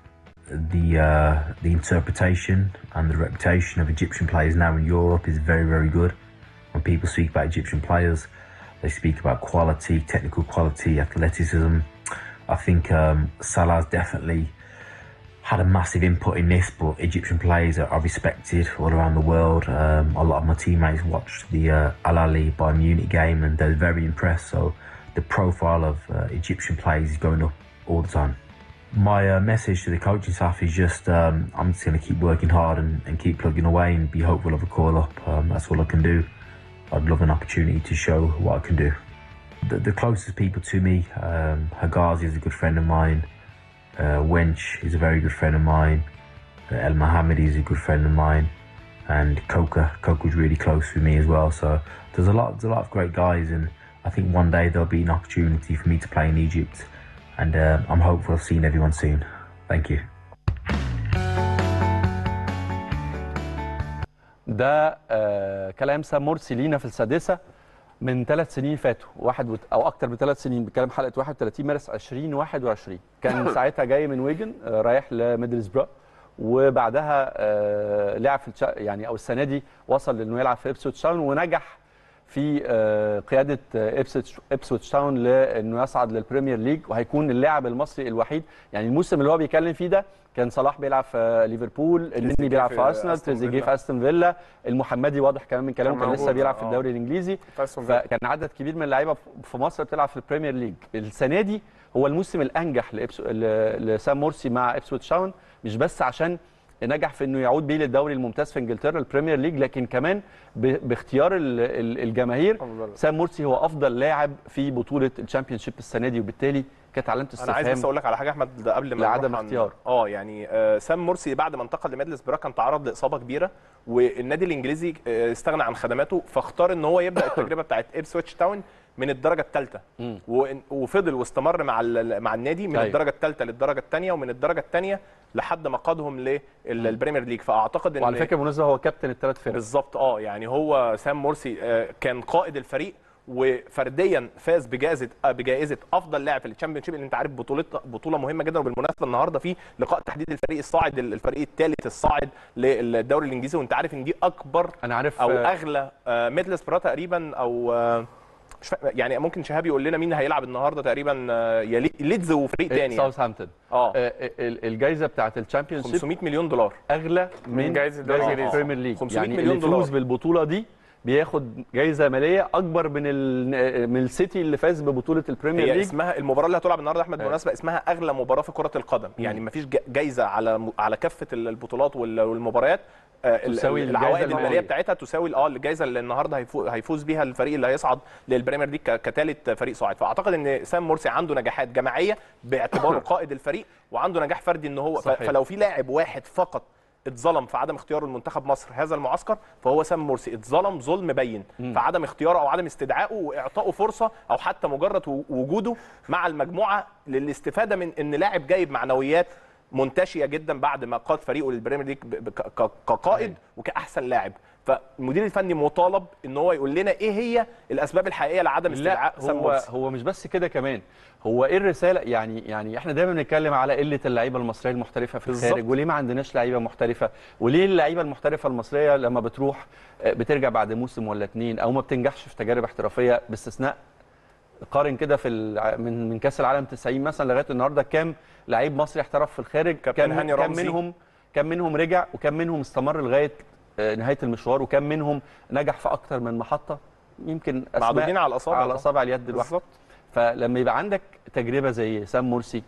the uh, the interpretation and the reputation of Egyptian players now in Europe is very, very good. When people speak about Egyptian players, they speak about quality, technical quality, athleticism. I think um, Salah's definitely had a massive input in this, but Egyptian players are, are respected all around the world. Um, a lot of my teammates watched the uh, Al Ali Bayern Munich game and they're very impressed. So the profile of uh, Egyptian players is going up all the time. My uh, message to the coaching staff is just um, I'm just going to keep working hard and, and keep plugging away and be hopeful of a call up. Um, that's all I can do. I'd love an opportunity to show what I can do. The, the closest people to me, um, Hagazi is a good friend of mine. Uh, Wench is a very good friend of mine. Uh, El Mohammedi is a good friend of mine, and Coca. Coca's really close with me as well. So there's a lot, there's a lot of great guys, and I think one day there'll be an opportunity for me to play in Egypt, and uh, I'm hopeful of seeing everyone soon. Thank you. ده آه كلام سام مرسي لينا في السادسه من ثلاث سنين فاتوا واحد وت... او اكتر من ثلاث سنين بكلام حلقه 31 مارس 2021 كان ساعتها جاي من ويجن آه رايح لميدلسبرا وبعدها آه لعب في التش... يعني او السنه دي وصل لانه يلعب في ابسوتش تاون ونجح في آه قياده آه ابسوتش ابسوتش تاون لانه يصعد للبريمير ليج وهيكون اللاعب المصري الوحيد يعني الموسم اللي هو بيتكلم فيه ده كان صلاح بيلعب في ليفربول النني بيلعب في في ارسنال أستون تريزيجيه فيلا. في استون فيلا المحمدي واضح كمان من كلامه كان كان لسه موجود، بيلعب في آه. الدوري الانجليزي أستون فيلا. فكان عدد كبير من اللعيبه في مصر بتلعب في البريمير ليج السنه دي هو الموسم الانجح لإبسو... ل- لسام مرسي مع ابسويتش تاون مش بس عشان نجح في انه يعود بيه للدوري الممتاز في انجلترا البريمير ليج لكن كمان ب... باختيار ال... ال- الجماهير الحمد لله. سام مرسي هو افضل لاعب في بطوله الشامبيون شيب السنه دي وبالتالي كانت علامه انا عايز بس استفهام اقول لك على حاجه احمد ده قبل ما لعدم نروح عن- اختيار. اه يعني آه، سام مرسي بعد ما انتقل لميدلس برا كان تعرض لاصابه كبيره والنادي الانجليزي آه، استغنى عن خدماته فاختار ان هو يبدا التجربه بتاعت ابسويتش تاون من الدرجه الثالثه مم. وفضل واستمر مع ال- مع النادي من أيوة. الدرجه الثالثه للدرجه الثانيه ومن الدرجه الثانيه لحد ما قادهم للبريمير ليج فاعتقد ان وعلى فكره بالمناسبه هو كابتن الثلاث فرق بالظبط اه يعني هو سام مرسي آه، كان قائد الفريق وفرديا فاز بجائزه آه، بجائزه افضل لاعب في الشامبيون شيب اللي انت عارف بطوله بطوله مهمه جدا وبالمناسبه النهارده في لقاء تحديد الفريق الصاعد الفريق الثالث الصاعد للدوري الانجليزي وانت عارف ان دي اكبر انا عارف او آه، اغلى آه، ميدلز برا تقريبا او آه، مش فا... يعني ممكن شهاب يقول لنا مين هيلعب النهارده تقريبا آه، يا لي- ليدز وفريق تاني يعني. ساوثهامبتون اه آه، ال- الجائزه بتاعت الشامبيون شيب 500 مليون دولار اغلى من من جايزة الدوري الإنجليزي. البريمير ليج 500 يعني مليون اللي يفوز دولار. بالبطوله دي بياخد جائزه ماليه اكبر من ال- من السيتي اللي فاز ببطوله البريمير هي ليج اسمها المباراه اللي هتلعب النهارده احمد أيوة. بالمناسبه اسمها اغلى مباراه في كره القدم يعني مفيش جا- جايزه على على كافه البطولات وال- والمباريات آه، ال- تساوي ال- الجايزة العوائد الماليه المالية. بتاعتها تساوي اه الجائزه اللي النهارده هيفو- هيفوز بيها الفريق اللي هيصعد للبريمير ليج ك- كثالث فريق صاعد فاعتقد ان سام مرسي عنده نجاحات جماعيه باعتباره قائد الفريق وعنده نجاح فردي ان هو ف- صحيح. فلو في لاعب واحد فقط اتظلم في عدم اختياره لمنتخب مصر هذا المعسكر فهو سام مرسي اتظلم ظلم بين في عدم اختياره او عدم استدعائه واعطائه فرصه او حتى مجرد و- وجوده مع المجموعه للاستفاده من ان لاعب جايب معنويات منتشيه جدا بعد ما قاد فريقه للبريمير ليج ب- ب- ك- ك- كقائد وكاحسن لاعب فالمدير الفني مطالب ان هو يقول لنا ايه هي الاسباب الحقيقيه لعدم لا استدعاء سام هو مرسي هو مش بس كده كمان هو ايه الرساله يعني يعني احنا دايما بنتكلم على قله اللعيبه المصريه المحترفه في بالظبط. الخارج وليه ما عندناش لعيبه محترفه وليه اللعيبه المحترفه المصريه لما بتروح آه، بترجع بعد موسم ولا اتنين او ما بتنجحش في تجارب احترافيه باستثناء قارن كده في الع- من من كاس العالم 90 مثلا لغايه النهارده كام لعيب مصري احترف في الخارج كابتن كام هاني كام رمزي. منهم كام منهم رجع وكام منهم استمر لغايه آه، نهايه المشوار وكام منهم نجح في اكتر من محطه يمكن اسماء معدودين على الأصابع على طبعاً. اصابع اليد الواحده بالظبط فلما يبقى عندك تجربه زي سام مرسي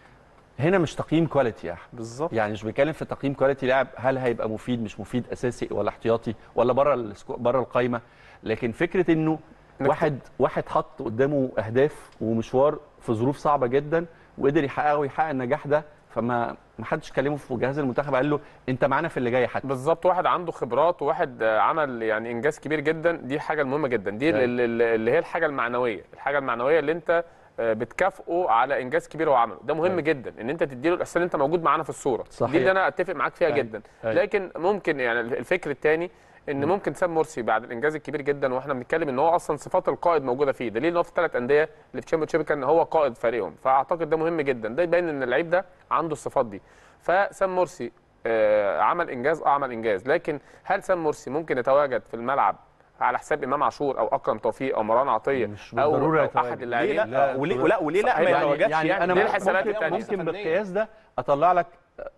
هنا مش تقييم كواليتي يا احمد بالظبط يعني مش بنتكلم في تقييم كواليتي لاعب هل هيبقى مفيد مش مفيد اساسي ولا احتياطي ولا بره السكو- بره القايمه لكن فكره انه واحد واحد حط قدامه اهداف ومشوار في ظروف صعبه جدا وقدر يحققه ويحقق النجاح ده فما ما حدش كلمه في جهاز المنتخب قال له انت معانا في اللي جاي حتى بالظبط واحد عنده خبرات وواحد آه، عمل يعني انجاز كبير جدا دي حاجه المهمه جدا دي أيوة. اللي, اللي اللي هي الحاجه المعنويه الحاجه المعنويه اللي انت آه، بتكافئه على انجاز كبير هو عمله ده مهم أيوة. جدا ان انت تديله الاحساس ان انت موجود معانا في الصوره صحيح. دي اللي انا اتفق معاك فيها أيوة. جدا أيوة. لكن ممكن يعني الفكر الثاني ان ممكن سام مرسي بعد الانجاز الكبير جدا واحنا بنتكلم ان هو اصلا صفات القائد موجوده فيه دليل ان هو في الثلاث انديه اللي في تشامبيون شيب كان هو قائد فريقهم فاعتقد ده مهم جدا ده يبين ان اللعيب ده عنده الصفات دي فسام مرسي آه، عمل انجاز اه عمل انجاز لكن هل سام مرسي ممكن يتواجد في الملعب على حساب امام عاشور او اكرم توفيق او مروان عطيه مش او, بالضرورة أو يتواجد. احد ليه اللاعبين لا, لا وليه لا وليه لا ما صحيح. يتواجدش يعني, يعني انا دي ممكن- الحسابات ممكن, التانية. ممكن بالقياس ده اطلع لك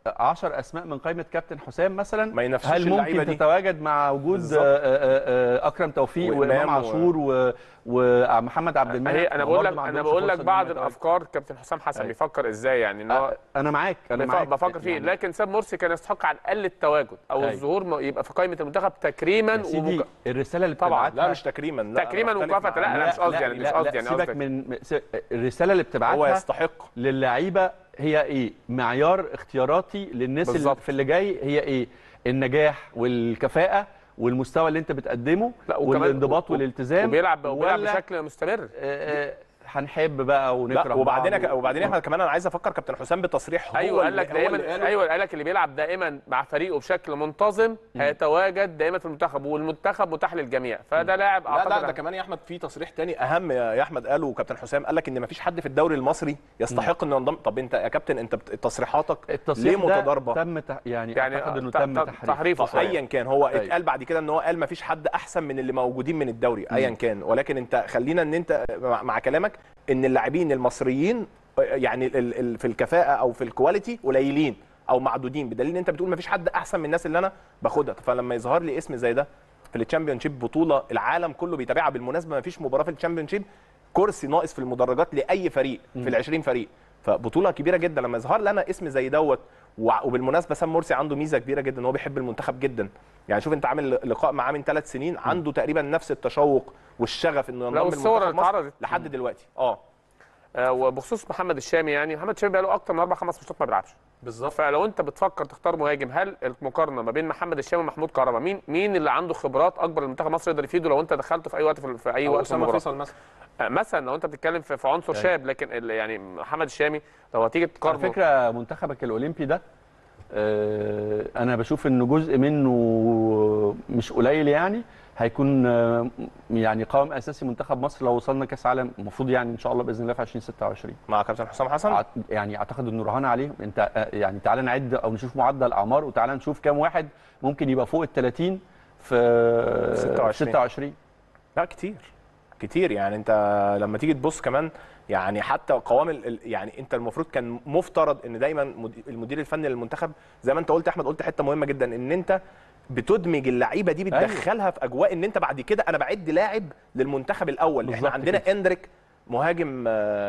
10 اسماء من قائمه كابتن حسام مثلا ما ينافسوش هل اللعيبة ممكن دي. تتواجد مع وجود بالظبط. آه، آه، آه، اكرم توفيق وإمام وامام و- عاشور و- ومحمد عبد المنعم هي انا هم بقول برضه لك ما انا عندهمش بقول لك فرصة بعض إنهم يتواجدوا. الافكار كابتن حسام حسن أيوة. بيفكر ازاي يعني ان هو آه، انا معاك انا بف- معاك بفكر فيه يعني لكن سام مرسي كان يستحق على الاقل التواجد او أيوة. الظهور م- يبقى في قائمه المنتخب تكريما يا سيدي ومك... الرساله اللي طبعاً. بتبعتها لا مش تكريما لا تكريماً أنا بختلف ومكافأة، لا، معاك. أنا مش قصدي يعني، مش قصدي يعني سيبك قصدك. من س- الرساله اللي هو بتبعتها يستحق للعيبه هي ايه معيار اختياراتي للناس اللي بالظبط. في اللي جاي هي ايه النجاح والكفاءه والمستوى اللي انت بتقدمه لا، وكمان- والانضباط و- والالتزام وبيلعب وبيلعب ولا بشكل مستمر آه، آه، هنحب بقى ونكره لا وبعدين بعض و- وبعدين احنا كمان انا عايز افكر كابتن حسام بتصريح هو ايوه قال اللي- لك هو اللي دايما قاله. ايوه قال لك اللي بيلعب دائما مع فريقه بشكل منتظم هيتواجد دائما في المنتخب والمنتخب متاح للجميع فده لاعب لا اعتقد لا ده كمان يا احمد في تصريح تاني اهم يا يا احمد قاله كابتن حسام قال لك ان مفيش حد في الدوري المصري يستحق انه ينضم طب انت يا كابتن انت بت- تصريحاتك التصريح ليه ده متضاربه تم تح... يعني, يعني اعتقد انه ت- تم ت- تحريف تحريفه طب شوية. ايا كان هو أيوة. اتقال بعد كده ان هو قال مفيش حد احسن من اللي موجودين من الدوري ايا كان ولكن انت خلينا ان انت مع مع كلامك ان اللاعبين المصريين يعني ال- ال- في الكفاءه او في الكواليتي قليلين او معدودين بدليل ان انت بتقول مفيش حد احسن من الناس اللي انا باخدها فلما يظهر لي اسم زي ده في التشامبيون شيب بطوله العالم كله بيتابعها بالمناسبه مفيش مباراه في التشامبيون شيب كرسي ناقص في المدرجات لاي فريق في ال 20 فريق فبطوله كبيره جدا لما يظهر لنا اسم زي دوت وع- وبالمناسبه سام مرسي عنده ميزه كبيره جدا ان هو بيحب المنتخب جدا يعني شوف انت عامل لقاء معاه من ثلاث سنين عنده تقريبا نفس التشوق والشغف انه ينضم والصور لمنتخب اللي مصر اتعرضت. لحد دلوقتي اه آه، وبخصوص محمد الشامي يعني محمد الشامي بقى له اكتر من اربع خمس ماتشات ما بيلعبش بالظبط فلو انت بتفكر تختار مهاجم هل المقارنه ما بين محمد الشامي ومحمود كهربا مين مين اللي عنده خبرات اكبر لمنتخب مصر يقدر يفيده لو انت دخلته في اي وقت في, في اي أو وقت في اسامه المباراه فيصل مثلا آه، مثلا لو انت بتتكلم في, في عنصر أيوة. شاب لكن ال- يعني محمد الشامي لو هتيجي على تقارنه فكره منتخبك الاولمبي ده آه، انا بشوف انه جزء منه مش قليل يعني هيكون آه، يعني قوام اساسي منتخب مصر لو وصلنا كاس عالم المفروض يعني ان شاء الله باذن الله في 2026 مع كابتن حسام حسن أع- يعني اعتقد انه رهان عليه انت آه، يعني تعالى نعد او نشوف معدل اعمار وتعالى نشوف كام واحد ممكن يبقى فوق ال 30 في 26. 26 لا كتير كتير يعني انت لما تيجي تبص كمان يعني حتى قوام ال- ال- يعني انت المفروض كان مفترض ان دايما مد- المدير الفني للمنتخب زي ما انت قلت يا احمد قلت حته مهمه جدا ان انت بتدمج اللعيبه دي بتدخلها في اجواء ان انت بعد كده انا بعد لاعب للمنتخب الاول احنا بالظبط عندنا كده. اندريك مهاجم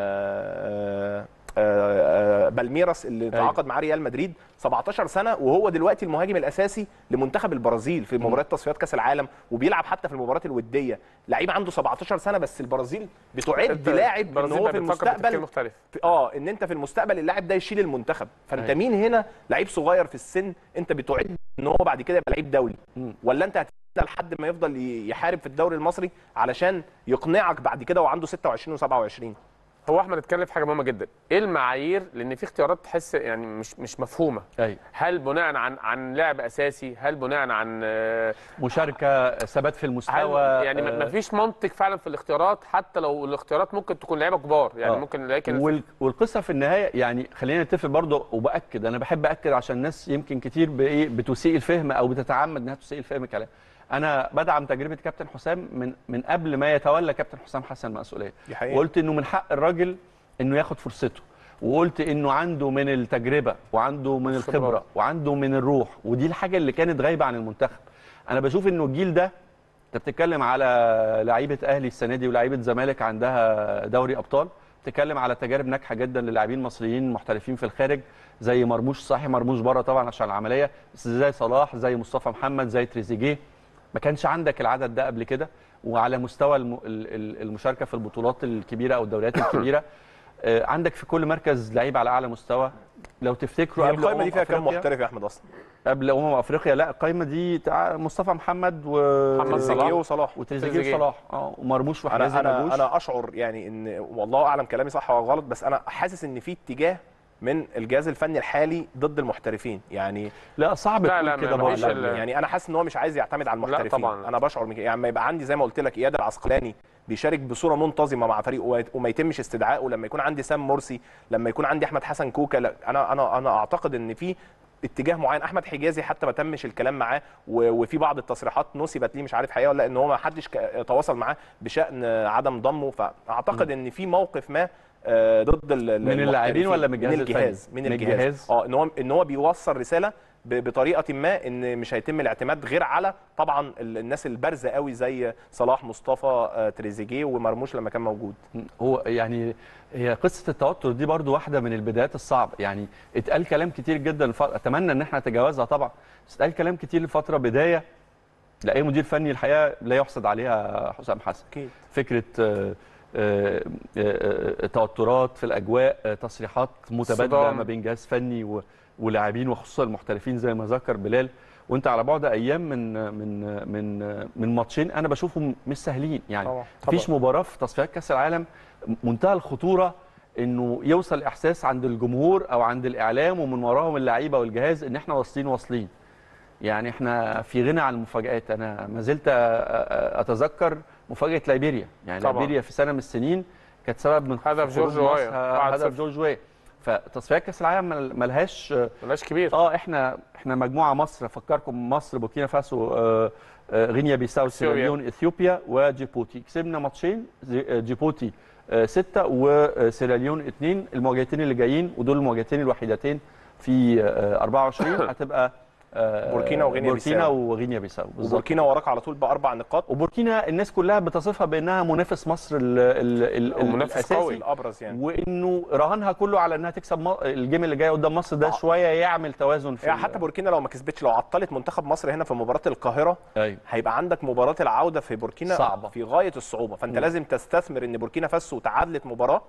آه، آه، آه، بالميراس اللي أيوة. تعاقد مع ريال مدريد 17 سنه وهو دلوقتي المهاجم الاساسي لمنتخب البرازيل في مباريات تصفيات كاس العالم وبيلعب حتى في المباريات الوديه لعيب عنده 17 سنه بس البرازيل بتعد انت لاعب ان البرازيل هو بقى في بتفكر بتفكير المستقبل مختلف في- اه ان انت في المستقبل اللاعب ده يشيل المنتخب فانت أيوة. مين هنا لعيب صغير في السن انت بتعد ان هو بعد كده يبقى لعيب دولي مم. ولا انت هتستنى لحد ما يفضل ي- يحارب في الدوري المصري علشان يقنعك بعد كده وعنده 26 و27 هو احمد اتكلم في حاجه مهمه جدا ايه المعايير لان في اختيارات تحس يعني مش مش مفهومه ايوه هل بناء عن عن لاعب اساسي هل بناء عن آه، مشاركه ثبات في هل المستوى يعني آه، ما فيش منطق فعلا في الاختيارات حتى لو الاختيارات ممكن تكون لعيبه كبار يعني آه. ممكن لكن وال- والقصه في النهايه يعني خلينا نتفق برضه وباكد انا بحب اكد عشان الناس يمكن كتير بايه بتسيء الفهم او بتتعمد انها تسيء الفهم كلام انا بدعم تجربه كابتن حسام من من قبل ما يتولى كابتن حسام حسن المسؤوليه دي حقيقة. وقلت انه من حق الراجل انه ياخد فرصته وقلت انه عنده من التجربه وعنده من الخبرات. الخبره وعنده من الروح ودي الحاجه اللي كانت غايبه عن المنتخب انا بشوف انه الجيل ده انت بتتكلم على لعيبه اهلي السنه دي ولاعيبه زمالك عندها دوري ابطال بتتكلم على تجارب ناجحه جدا للاعبين مصريين محترفين في الخارج زي مرموش صحيح مرموش بره طبعا عشان العمليه بس زي صلاح زي مصطفى محمد زي تريزيجيه ما كانش عندك العدد ده قبل كده وعلى مستوى الم- ال- ال- المشاركه في البطولات الكبيره او الدوريات الكبيره آه، عندك في كل مركز لعيب على اعلى مستوى لو تفتكروا هي قبل القائمه دي أمم فيها كام أفريقيا- محترف يا احمد اصلا قبل امم افريقيا لا القايمه دي تع... مصطفى محمد و محمد تريزيجيه صلاح. وصلاح وتريزيجيه تريزيجيه. وصلاح اه ومرموش وحجازي انا انا مرموش انا اشعر يعني ان والله اعلم كلامي صح ولا غلط بس انا حاسس ان في اتجاه من الجهاز الفني الحالي ضد المحترفين يعني لا صعب لا، تقول لا، كده ما برضه فيش لا ال- يعني انا حاسس ان هو مش عايز يعتمد على المحترفين طبعاً. انا بشعر من كده يعني ما يبقى عندي زي ما قلت لك اياد العسقلاني بيشارك بصوره منتظمه مع فريقه وما- وما يتمش استدعائه لما يكون عندي سام مرسي لما يكون عندي احمد حسن كوكا لا انا انا انا اعتقد ان في اتجاه معين احمد حجازي حتى ما تمش الكلام معاه و- وفي بعض التصريحات نسبت ليه مش عارف حقيقه ولا لا ان هو ما حدش ك- تواصل معاه بشان عدم ضمه فاعتقد ان في موقف ما آه، ضد ال- ال- من اللاعبين المحترفين. ولا من الجهاز من الجهاز الفني؟ من من الجهاز الجهاز؟ اه ان هو ان هو بيوصل رساله ب- بطريقه ما ان مش هيتم الاعتماد غير على طبعا ال- الناس البارزه قوي زي صلاح مصطفى آه، تريزيجيه ومرموش لما كان موجود هو يعني هي قصه التوتر دي برضو واحده من البدايات الصعبه يعني اتقال كلام كتير جدا الف... اتمنى ان احنا نتجاوزها طبعا بس اتقال كلام كتير لفتره بدايه لاي مدير فني الحقيقه لا يحسد عليها حسام حسن اكيد فكره آه، آه، آه، آه، توترات في الاجواء آه، تصريحات متبادله صدام. ما بين جهاز فني و- ولاعبين وخصوصا المحترفين زي ما ذكر بلال وانت على بعد ايام من من من من ماتشين انا بشوفهم مش سهلين يعني طبعاً. مفيش مباراه في تصفيات كاس العالم منتهى الخطوره انه يوصل احساس عند الجمهور او عند الاعلام ومن وراهم اللعيبه والجهاز ان احنا واصلين واصلين يعني احنا في غنى عن المفاجآت انا ما زلت أ- أ- اتذكر مفاجاه ليبيريا يعني طبعاً. ليبيريا في سنه من السنين كانت سبب من هدف خروج جورج وايا، مصر- واحد هدف صفر. جورج وايا فتصفيات كاس العالم مل- ملهاش بلاش كبير اه احنا احنا مجموعه مصر افكركم مصر بوركينا فاسو آه، آه، غينيا بيساو إثيوبيا. سيراليون اثيوبيا وجيبوتي كسبنا ماتشين زي- آه، جيبوتي آه، ستة وسيراليون اثنين المواجهتين اللي جايين ودول المواجهتين الوحيدتين في آه، 24 هتبقى آه، بوركينا وغينيا بوركينا بيساو. وغينيا بيساو بالظبط وبوركينا وراك على طول باربع نقاط وبوركينا الناس كلها بتصفها بانها منافس مصر ال ال ال ومنافس الاساسي قوي. الابرز يعني وانه رهانها كله على انها تكسب م- الجيم اللي جاي قدام مصر ده شويه يعمل توازن في يعني ال- حتى بوركينا لو ما كسبتش لو عطلت منتخب مصر هنا في مباراه القاهره ايوه هيبقى عندك مباراه العوده في بوركينا صعبة. في غايه الصعوبه فانت مم. لازم تستثمر ان بوركينا فاسو تعادلت مباراه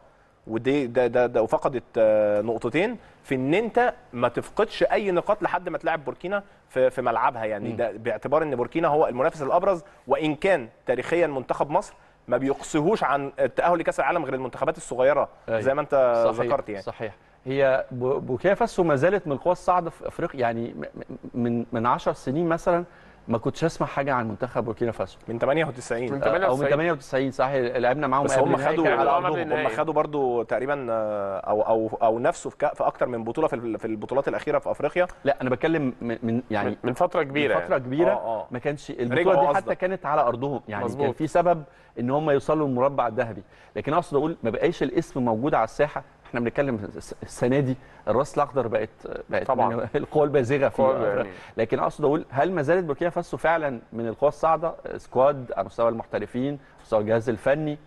ودي ده ده, ده وفقدت آه، نقطتين في ان انت ما تفقدش اي نقاط لحد ما تلعب بوركينا في في ملعبها يعني ده باعتبار ان بوركينا هو المنافس الابرز وان كان تاريخيا منتخب مصر ما بيقصيهوش عن التاهل لكاس العالم غير المنتخبات الصغيره أيوة. زي ما انت صحيح ذكرت يعني صحيح هي ب- بوركينا فاسو ما زالت من القوى الصاعده في افريقيا يعني م- م- من من 10 سنين مثلا ما كنتش اسمع حاجه عن منتخب بوركينا فاسو من 98 من او من 98. 98 صحيح لعبنا معاهم بس قبل هم النهائي خدوا كان على على ارضهم قبل هم النهائي. خدوا برضو تقريبا آه، او او او نفسه في, ك- في اكتر من بطوله في ال- في البطولات الاخيره في افريقيا لا انا بتكلم من, من يعني من- من فتره كبيره من فتره يعني. كبيره آه، آه. ما كانش رجعوا البطوله دي حتى قصدك. كانت على ارضهم يعني مظبوط. كان في سبب ان هم يوصلوا للمربع الذهبي لكن اقصد اقول ما بقاش الاسم موجود على الساحه احنا بنتكلم الس- السنه دي الراس الاخضر بقت بقت طبعاً. من القوى البازغه في قوى أفريقيا. يعني. لكن اقصد اقول هل ما زالت بوركينا فاسو فعلا من القوى الصاعده سكواد على مستوى المحترفين مستوى الجهاز الفني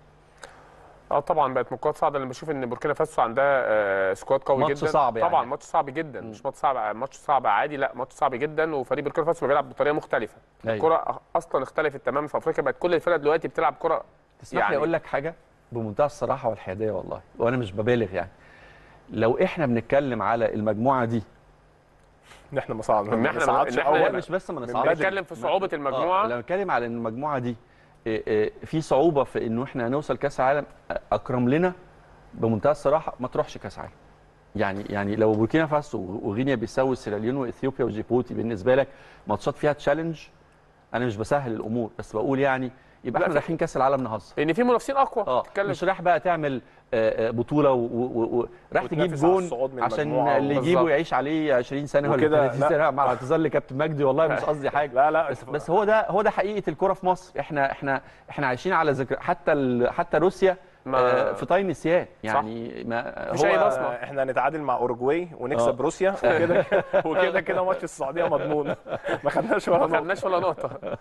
اه طبعا بقت من القوات صعبه لما بشوف ان بوركينا فاسو عندها آه، سكواد قوي ماتش جدا صعب يعني. طبعا ماتش صعب جدا مش ماتش صعب ماتش صعب عادي لا ماتش صعب جدا وفريق بوركينا فاسو بيلعب بطريقه مختلفه أيوة. الكره اصلا اختلفت تماما في افريقيا بقت كل الفرق دلوقتي بتلعب كره تسمح لي اقول لك حاجه بمنتهى الصراحه والحياديه والله وانا مش ببالغ يعني لو احنا بنتكلم على المجموعه دي ان احنا ما صعدنا إن ما إحنا- صعدش إن إحنا- أول. لا مش بس ما نصعدش بنتكلم في صعوبه آه المجموعه لما نتكلم على ان المجموعه دي إيه، إيه، في صعوبه في انه احنا نوصل كاس العالم اكرم لنا بمنتهى الصراحه ما تروحش كاس عالم يعني يعني لو بوركينا فاسو وغينيا بيساو وسيراليون واثيوبيا وجيبوتي بالنسبه لك ماتشات فيها تشالنج انا مش بسهل الامور بس بقول يعني يبقى لا، احنا في- رايحين كاس العالم نهزر لان في منافسين اقوى اه تتكلم مش رايح بقى تعمل آه، آه، بطوله و- و- و- رايح تجيب وتنافس على جون الصعود من عشان المجموعة اللي بالظبط. يجيبه يعيش عليه 20 سنه ولا وكده 30 لا. سنه مع اعتذار لكابتن مجدي والله مش قصدي حاجه لا لا بس بس هو ده هو ده حقيقه الكره في مصر احنا احنا احنا عايشين على ذكر حتى ال- حتى روسيا ما- آه، في طي نسيان يعني ما مفيش أي هو بصمة. آه، احنا نتعادل مع اوروجواي ونكسب آه. روسيا وكده وكده كده ماتش السعوديه مضمون ما خدناش ولا ما نقطه خدناش ولا نقطه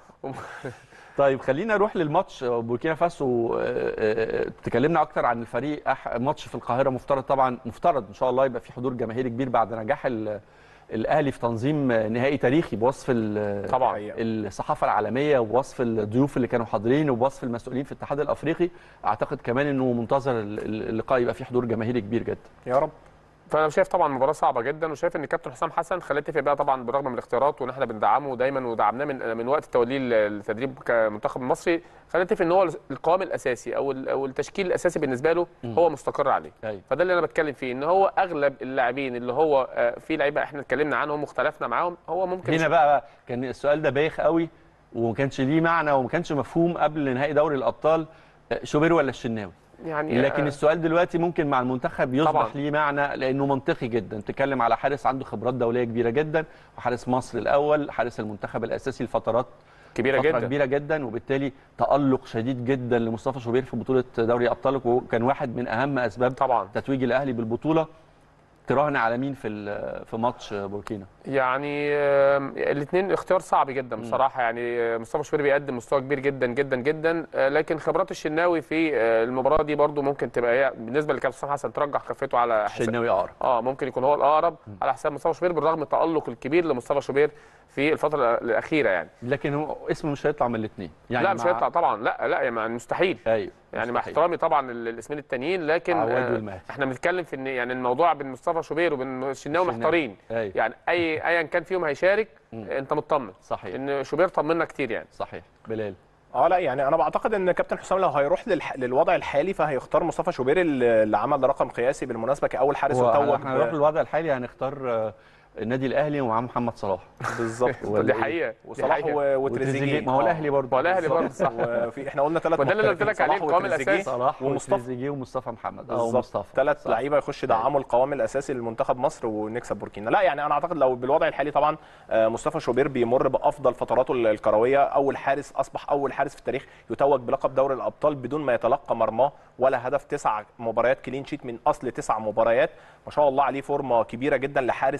طيب خلينا نروح للماتش بوركينا فاسو آه، آه، تكلمنا اكتر عن الفريق أح- ماتش في القاهره مفترض طبعا مفترض ان شاء الله يبقى في حضور جماهيري كبير بعد نجاح ال- الاهلي في تنظيم نهائي تاريخي بوصف ال- طبعا حقيقة. الصحافه العالميه وبوصف الضيوف اللي كانوا حاضرين وبوصف المسؤولين في الاتحاد الافريقي اعتقد كمان انه منتظر ال- ال- اللقاء يبقى فيه حضور جماهيري كبير جدا يا رب فانا شايف طبعا مباراه صعبه جدا وشايف ان كابتن حسام حسن خلاه يتفق بقى طبعا بالرغم من الاختيارات وان احنا بندعمه دايما ودعمناه من من وقت توليه التدريب كمنتخب مصري خلاه يتفق ان هو القوام الاساسي او ال- او التشكيل الاساسي بالنسبه له هو مستقر عليه ايوه فده اللي انا بتكلم فيه ان هو اغلب اللاعبين اللي هو آه، في لعيبه احنا اتكلمنا عنهم واختلفنا معاهم هو ممكن هنا بقى كان السؤال ده بايخ قوي وما كانش ليه معنى وما كانش مفهوم قبل نهائي دوري الابطال آه، شوبير ولا الشناوي يعني لكن آه، السؤال دلوقتي ممكن مع المنتخب يصبح طبعاً. ليه معنى لانه منطقي جدا تتكلم على حارس عنده خبرات دوليه كبيره جدا وحارس مصر الاول حارس المنتخب الاساسي لفترات كبيره فتره جدا كبيره جدا وبالتالي تالق شديد جدا لمصطفى شوبير في بطوله دوري ابطال وكان واحد من اهم اسباب طبعا تتويج الاهلي بالبطوله تراهن على مين في ال- في ماتش بوركينا يعني الاثنين اختيار صعب جدا بصراحه يعني آه، مصطفى شوبير بيقدم مستوى كبير جدا جدا جدا آه، لكن خبرات الشناوي في آه، المباراه دي برضو ممكن تبقى هي بالنسبه لكابتن حسام حسن ترجح كفته على حساب الشناوي اقرب اه ممكن يكون هو الاقرب على حساب مصطفى شوبير بالرغم من التالق الكبير لمصطفى شوبير في الفتره الاخيره يعني لكن هو اسمه مش هيطلع من الاثنين يعني لا مش مع- هيطلع طبعا لا لا يعني مستحيل ايوه يعني مع مستحيل. احترامي طبعا لل- الاسمين التانيين لكن عواد آه، والمهدي. احنا بنتكلم في ان يعني الموضوع بين مصطفى شوبير وبين الشناوي الشناوي. محتارين ايوه يعني اي ايا كان فيهم هيشارك انت مطمن صحيح ان شوبير طمنا كتير يعني صحيح بلال اه لا يعني انا بعتقد ان كابتن حسام لو هيروح للح... للوضع الحالي فهيختار مصطفى شوبير اللي اللي عمل رقم قياسي بالمناسبه كاول حارس هو وتوج احنا هنروح للوضع الحالي هنختار آه، النادي الاهلي ومعاه محمد صلاح بالظبط دي حقيقه دي وصلاح حقيقة. و- وتريزيجيه ما هو الاهلي برضه هو الاهلي برضه صح وفي احنا قلنا ثلاث وده اللي قلت لك عليه القوام الأساسي. صلاح ومصطفى. وتريزيجيه ومصطفى محمد اه بالظبط ومصطفى ثلاث صح. لعيبه يخش يدعموا القوام الاساسي لمنتخب مصر ونكسب بوركينا لا يعني انا اعتقد لو بالوضع الحالي طبعا آه، مصطفى شوبير بيمر بافضل فتراته الكرويه اول حارس اصبح اول حارس في التاريخ يتوج بلقب دوري الابطال بدون ما يتلقى مرماه ولا هدف تسع مباريات كلين شيت من اصل تسع مباريات ما شاء الله عليه فورمه كبيره جدا لحارس واعد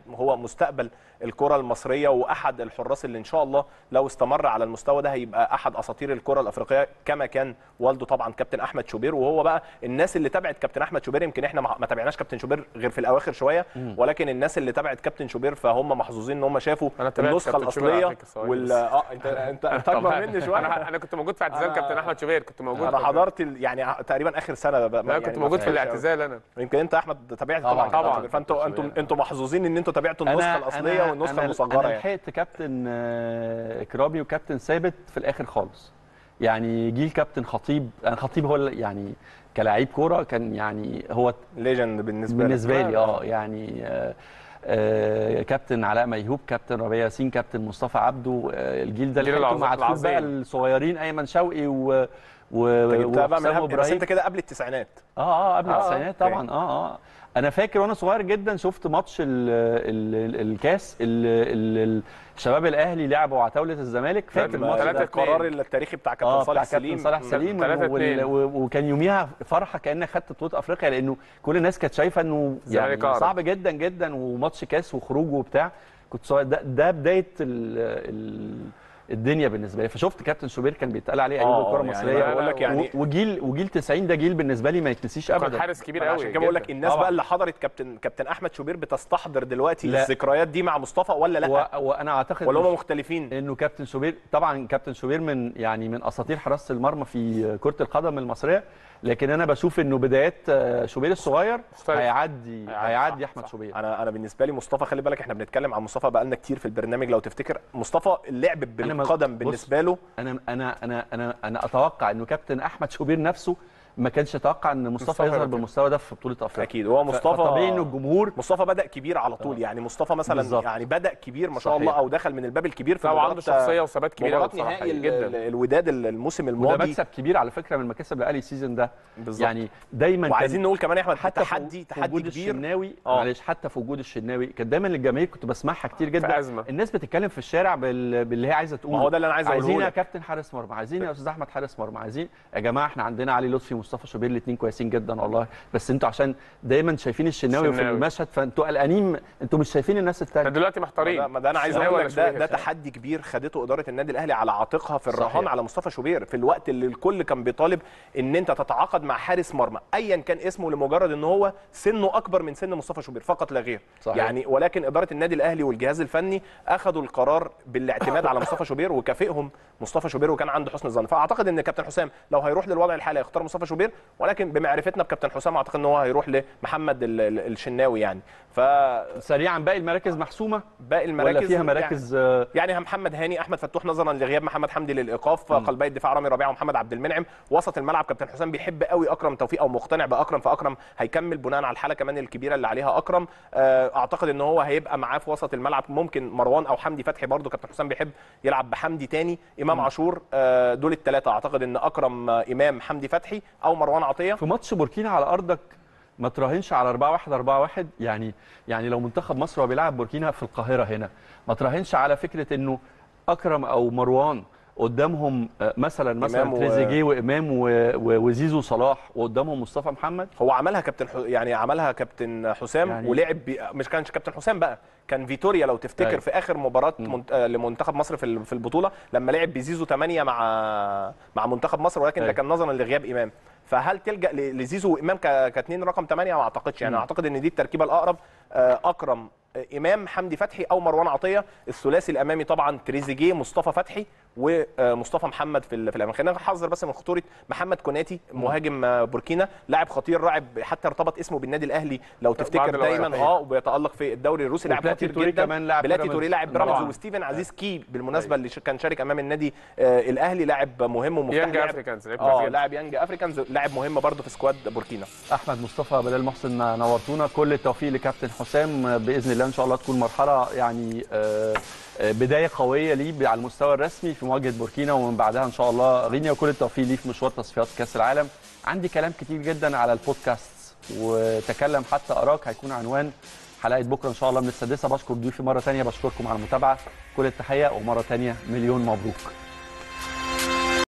هو مستقبل الكره المصريه واحد الحراس اللي ان شاء الله لو استمر على المستوى ده هيبقى احد اساطير الكره الافريقيه كما كان والده طبعا كابتن احمد شوبير وهو بقى الناس اللي تابعت كابتن احمد شوبير يمكن احنا ما ما تابعناش كابتن شوبير غير في الاواخر شويه ولكن الناس اللي تابعت كابتن شوبير فهم محظوظين ان هم شافوا أنا تابعت النسخه كابتن شوبير على الاصليه فكرة ثواني وال بس. اه انت انت انت اكبر مني شويه انا انا كنت موجود في اعتزال أنا- كابتن احمد شوبير كنت موجود انا في- حضرت ال- يعني تقريبا اخر سنه بقى لا يعني كنت ما موجود في فيهاش- الاعتزال انا يمكن انت احمد تابعت طبعاً، طبعا طبعاً. طبعا فانتوا انتم شوبير. انتم محظوظين ان انتوا تابعتوا النسخه الاصليه والنسخه أنا المصغره انا يعني لحقت كابتن آه، اكرامي وكابتن ثابت في الاخر خالص يعني جيل كابتن خطيب انا خطيب هو اللي- يعني كلاعب كوره كان يعني هو ليجند بالنسبه لك. بالنسبه لي لا، اه يعني آه، آه، كابتن علاء ميهوب كابتن ربيع ياسين كابتن مصطفى عبده آه، الجيل ده جيل اللي لحقته مع العظيم- دخول بقى العظيم. الصغيرين ايمن شوقي و و انت جبتها بقى من وحسام قبل- بس ابراهيم انت كده قبل التسعينات اه اه قبل آه، التسعينات أوكي. طبعا اه اه انا فاكر وانا صغير جدا شفت ماتش ال ال ال الكاس ال ال الشباب الاهلي لعبوا عتاوله الزمالك فاكر لما الماتش تلاتة ده اتنين. القرار التاريخي بتاع كابتن اه صالح بتاع كابتن سليم صالح سليم تلاتة وال- اتنين. و- وكان يوميها فرحه كانك خدت بطوله افريقيا لانه كل الناس كانت شايفه انه يعني الزمالك أقرب. صعب جدا جدا وماتش كاس وخروج وبتاع كنت صغير ده, ده بدايه ال ال الدنيا بالنسبه لي فشفت كابتن شوبير كان بيتقال عليه ايوب آه، الكره يعني المصريه أنا بقول لك يعني- و- وجيل وجيل 90 ده جيل بالنسبه لي ما يتنسيش كان ابدا حارس كبير أنا قوي عشان كده بقول لك جداً. الناس طبعاً. بقى اللي حضرت كابتن كابتن احمد شوبير بتستحضر دلوقتي لا. الذكريات دي مع مصطفى ولا لا و- وانا اعتقد ولا مش- هم مختلفين انه كابتن شوبير طبعا كابتن شوبير من يعني من اساطير حراسه المرمى في كره القدم المصريه لكن انا بشوف انه بدايات آه، شوبير الصغير مختلف. هيعدي هيعدي، هيعدي صح، احمد صح. شوبير انا انا بالنسبه لي مصطفى خلي بالك احنا بنتكلم عن مصطفى بقالنا كتير في البرنامج لو تفتكر مصطفى اللعب أنا ما- بالقدم بص، بالنسبه له انا انا انا انا انا اتوقع انه كابتن احمد شوبير نفسه ما كانش يتوقع ان مصطفى مصطفى يظهر يبقى- بالمستوى ده في بطوله افريقيا اكيد هو مصطفى طبيعي انه الجمهور مصطفى بدا كبير على طول يعني مصطفى مثلا بالظبط. يعني بدا كبير ما شاء صحيح. الله او دخل من الباب الكبير في لا وعنده مباراة- شخصيه وثبات كبير مباراه قوي بصراحه نهائي ال- جدا ال- الوداد الموسم وده الماضي مكسب كبير على فكره من مكاسب الاهلي السيزون ده بالظبط. يعني دايما كان- وعايزين نقول كمان يا احمد حتى تحدي في تحدي وجود كبير الشناوي آه. معلش حتى في وجود الشناوي كانت دايما الجماهير كنت بسمعها كتير جدا في أزمة. الناس بتتكلم في الشارع بال... باللي هي عايزه تقوله ما هو ده اللي أنا عايز أقوله عايزين يا لك. كابتن حارس مرمى عايزين يا استاذ احمد حارس مرمى عايزين يا جماعه احنا عندنا علي لطفي ومصطفى شوبير الاثنين كويسين جدا والله بس انتوا عشان دايما شايفين الشناوي في الشناوي. المشهد فانتوا قلقانين انتوا مش شايفين الناس احنا الثانيه دلوقتي ما محتارين ده, ما ده انا عايز شناوي اقول ولا لك ده, شوبير؟ ده تحدي كبير خدته اداره النادي الاهلي على عاتقها في الرهان صحيح. على مصطفى شوبير في الوقت اللي الكل كان بيطالب ان انت تتعاقد مع حارس مرمى ايا كان اسمه لمجرد ان هو سنه اكبر من سن مصطفى شوبير فقط لا غير صحيح. يعني ولكن اداره النادي الاهلي والجهاز الفني اخذوا القرار بالاعتماد على مصطفى شوبير وكافئهم مصطفى شوبير وكان عنده حسن الظن فاعتقد ان كابتن حسام لو هيروح للوضع الحالي هيختار مصطفى شوبير ولكن بمعرفتنا بكابتن حسام اعتقد ان هو هيروح لمحمد ال- ال- الشناوي يعني فباقي سريعا باقي المراكز محسومه المراكز ولا فيها يعني- مراكز آه، يعني محمد هاني احمد فتوح نظرا لغياب محمد حمدي للايقاف قلبي الدفاع رامي ربيعه ومحمد عبد المنعم وسط الملعب كابتن حسام بيحب قوي اكرم توفيق او مقتنع باكرم فاكرم هيكمل بناء على الحاله كمان الكبيره اللي عليها اكرم آه، اعتقد ان هو هيبقى معاه في وسط الملعب ممكن مروان او حمدي فتحي برضو كابتن حسام بيحب يلعب بحمدي تاني امام عاشور آه، دول الثلاثه اعتقد ان اكرم آه، امام حمدي فتحي او مروان عطيه في ماتش بوركينا على ارضك ما تراهنش على 4 1 4 1 يعني يعني لو منتخب مصر هو بيلعب بوركينا في القاهره هنا ما تراهنش على فكره انه اكرم او مروان قدامهم آه، مثلا مثلا إمام و- تريزيجيه وامام و- و- وزيزو صلاح وقدامهم مصطفى محمد هو عملها كابتن ح... يعني عملها كابتن حسام يعني- يعني ولعب بي... مش كانش كابتن حسام بقى كان فيتوريا لو تفتكر أيوة. في اخر مباراه منت... آه، لمنتخب مصر في ال- في البطوله لما لعب بزيزو 8 مع مع منتخب مصر ولكن ده أيوة. كان نظرا لغياب امام فهل تلجا ل- لزيزو وامام ك... كاتنين رقم 8 ما اعتقدش يعني اعتقد ان دي التركيبه الاقرب آه، اكرم آه، امام حمدي فتحي او مروان عطيه الثلاثي الامامي طبعا تريزيجيه مصطفى فتحي ومصطفى محمد في ال- في الامام خلينا نحذر بس من خطوره محمد كوناتي مهاجم آه، بوركينا لاعب خطير لاعب حتى ارتبط اسمه بالنادي الاهلي لو تفتكر بعد دايما الأوقات. اه وبيتالق في الدوري الروسي لاعب وبلاتي خطير توري جدا كمان لاعب بلاتي بيراميدز. توري لاعب بيراميدز طبعاً. وستيفن عزيز كي بالمناسبه اللي ش- كان شارك امام النادي آه، الاهلي لاعب مهم ومفتاح يانج لاعب- افريكانز لعب اه كويس جدا. لاعب يانج افريكانز لاعب مهم برضه في سكواد بوركينا احمد مصطفى بلال محسن نورتونا كل التوفيق لكابتن حسام باذن الله ان شاء الله تكون مرحله يعني آه، آه، بدايه قويه ليه على المستوى الرسمي في مواجهه بوركينا ومن بعدها ان شاء الله غينيا وكل التوفيق ليه في مشوار تصفيات كاس العالم عندي كلام كتير جدا على البودكاست وتكلم حتى اراك هيكون عنوان حلقه بكره ان شاء الله من السادسه بشكر ضيوفي مره ثانيه بشكركم على المتابعه كل التحيه ومره ثانيه مليون مبروك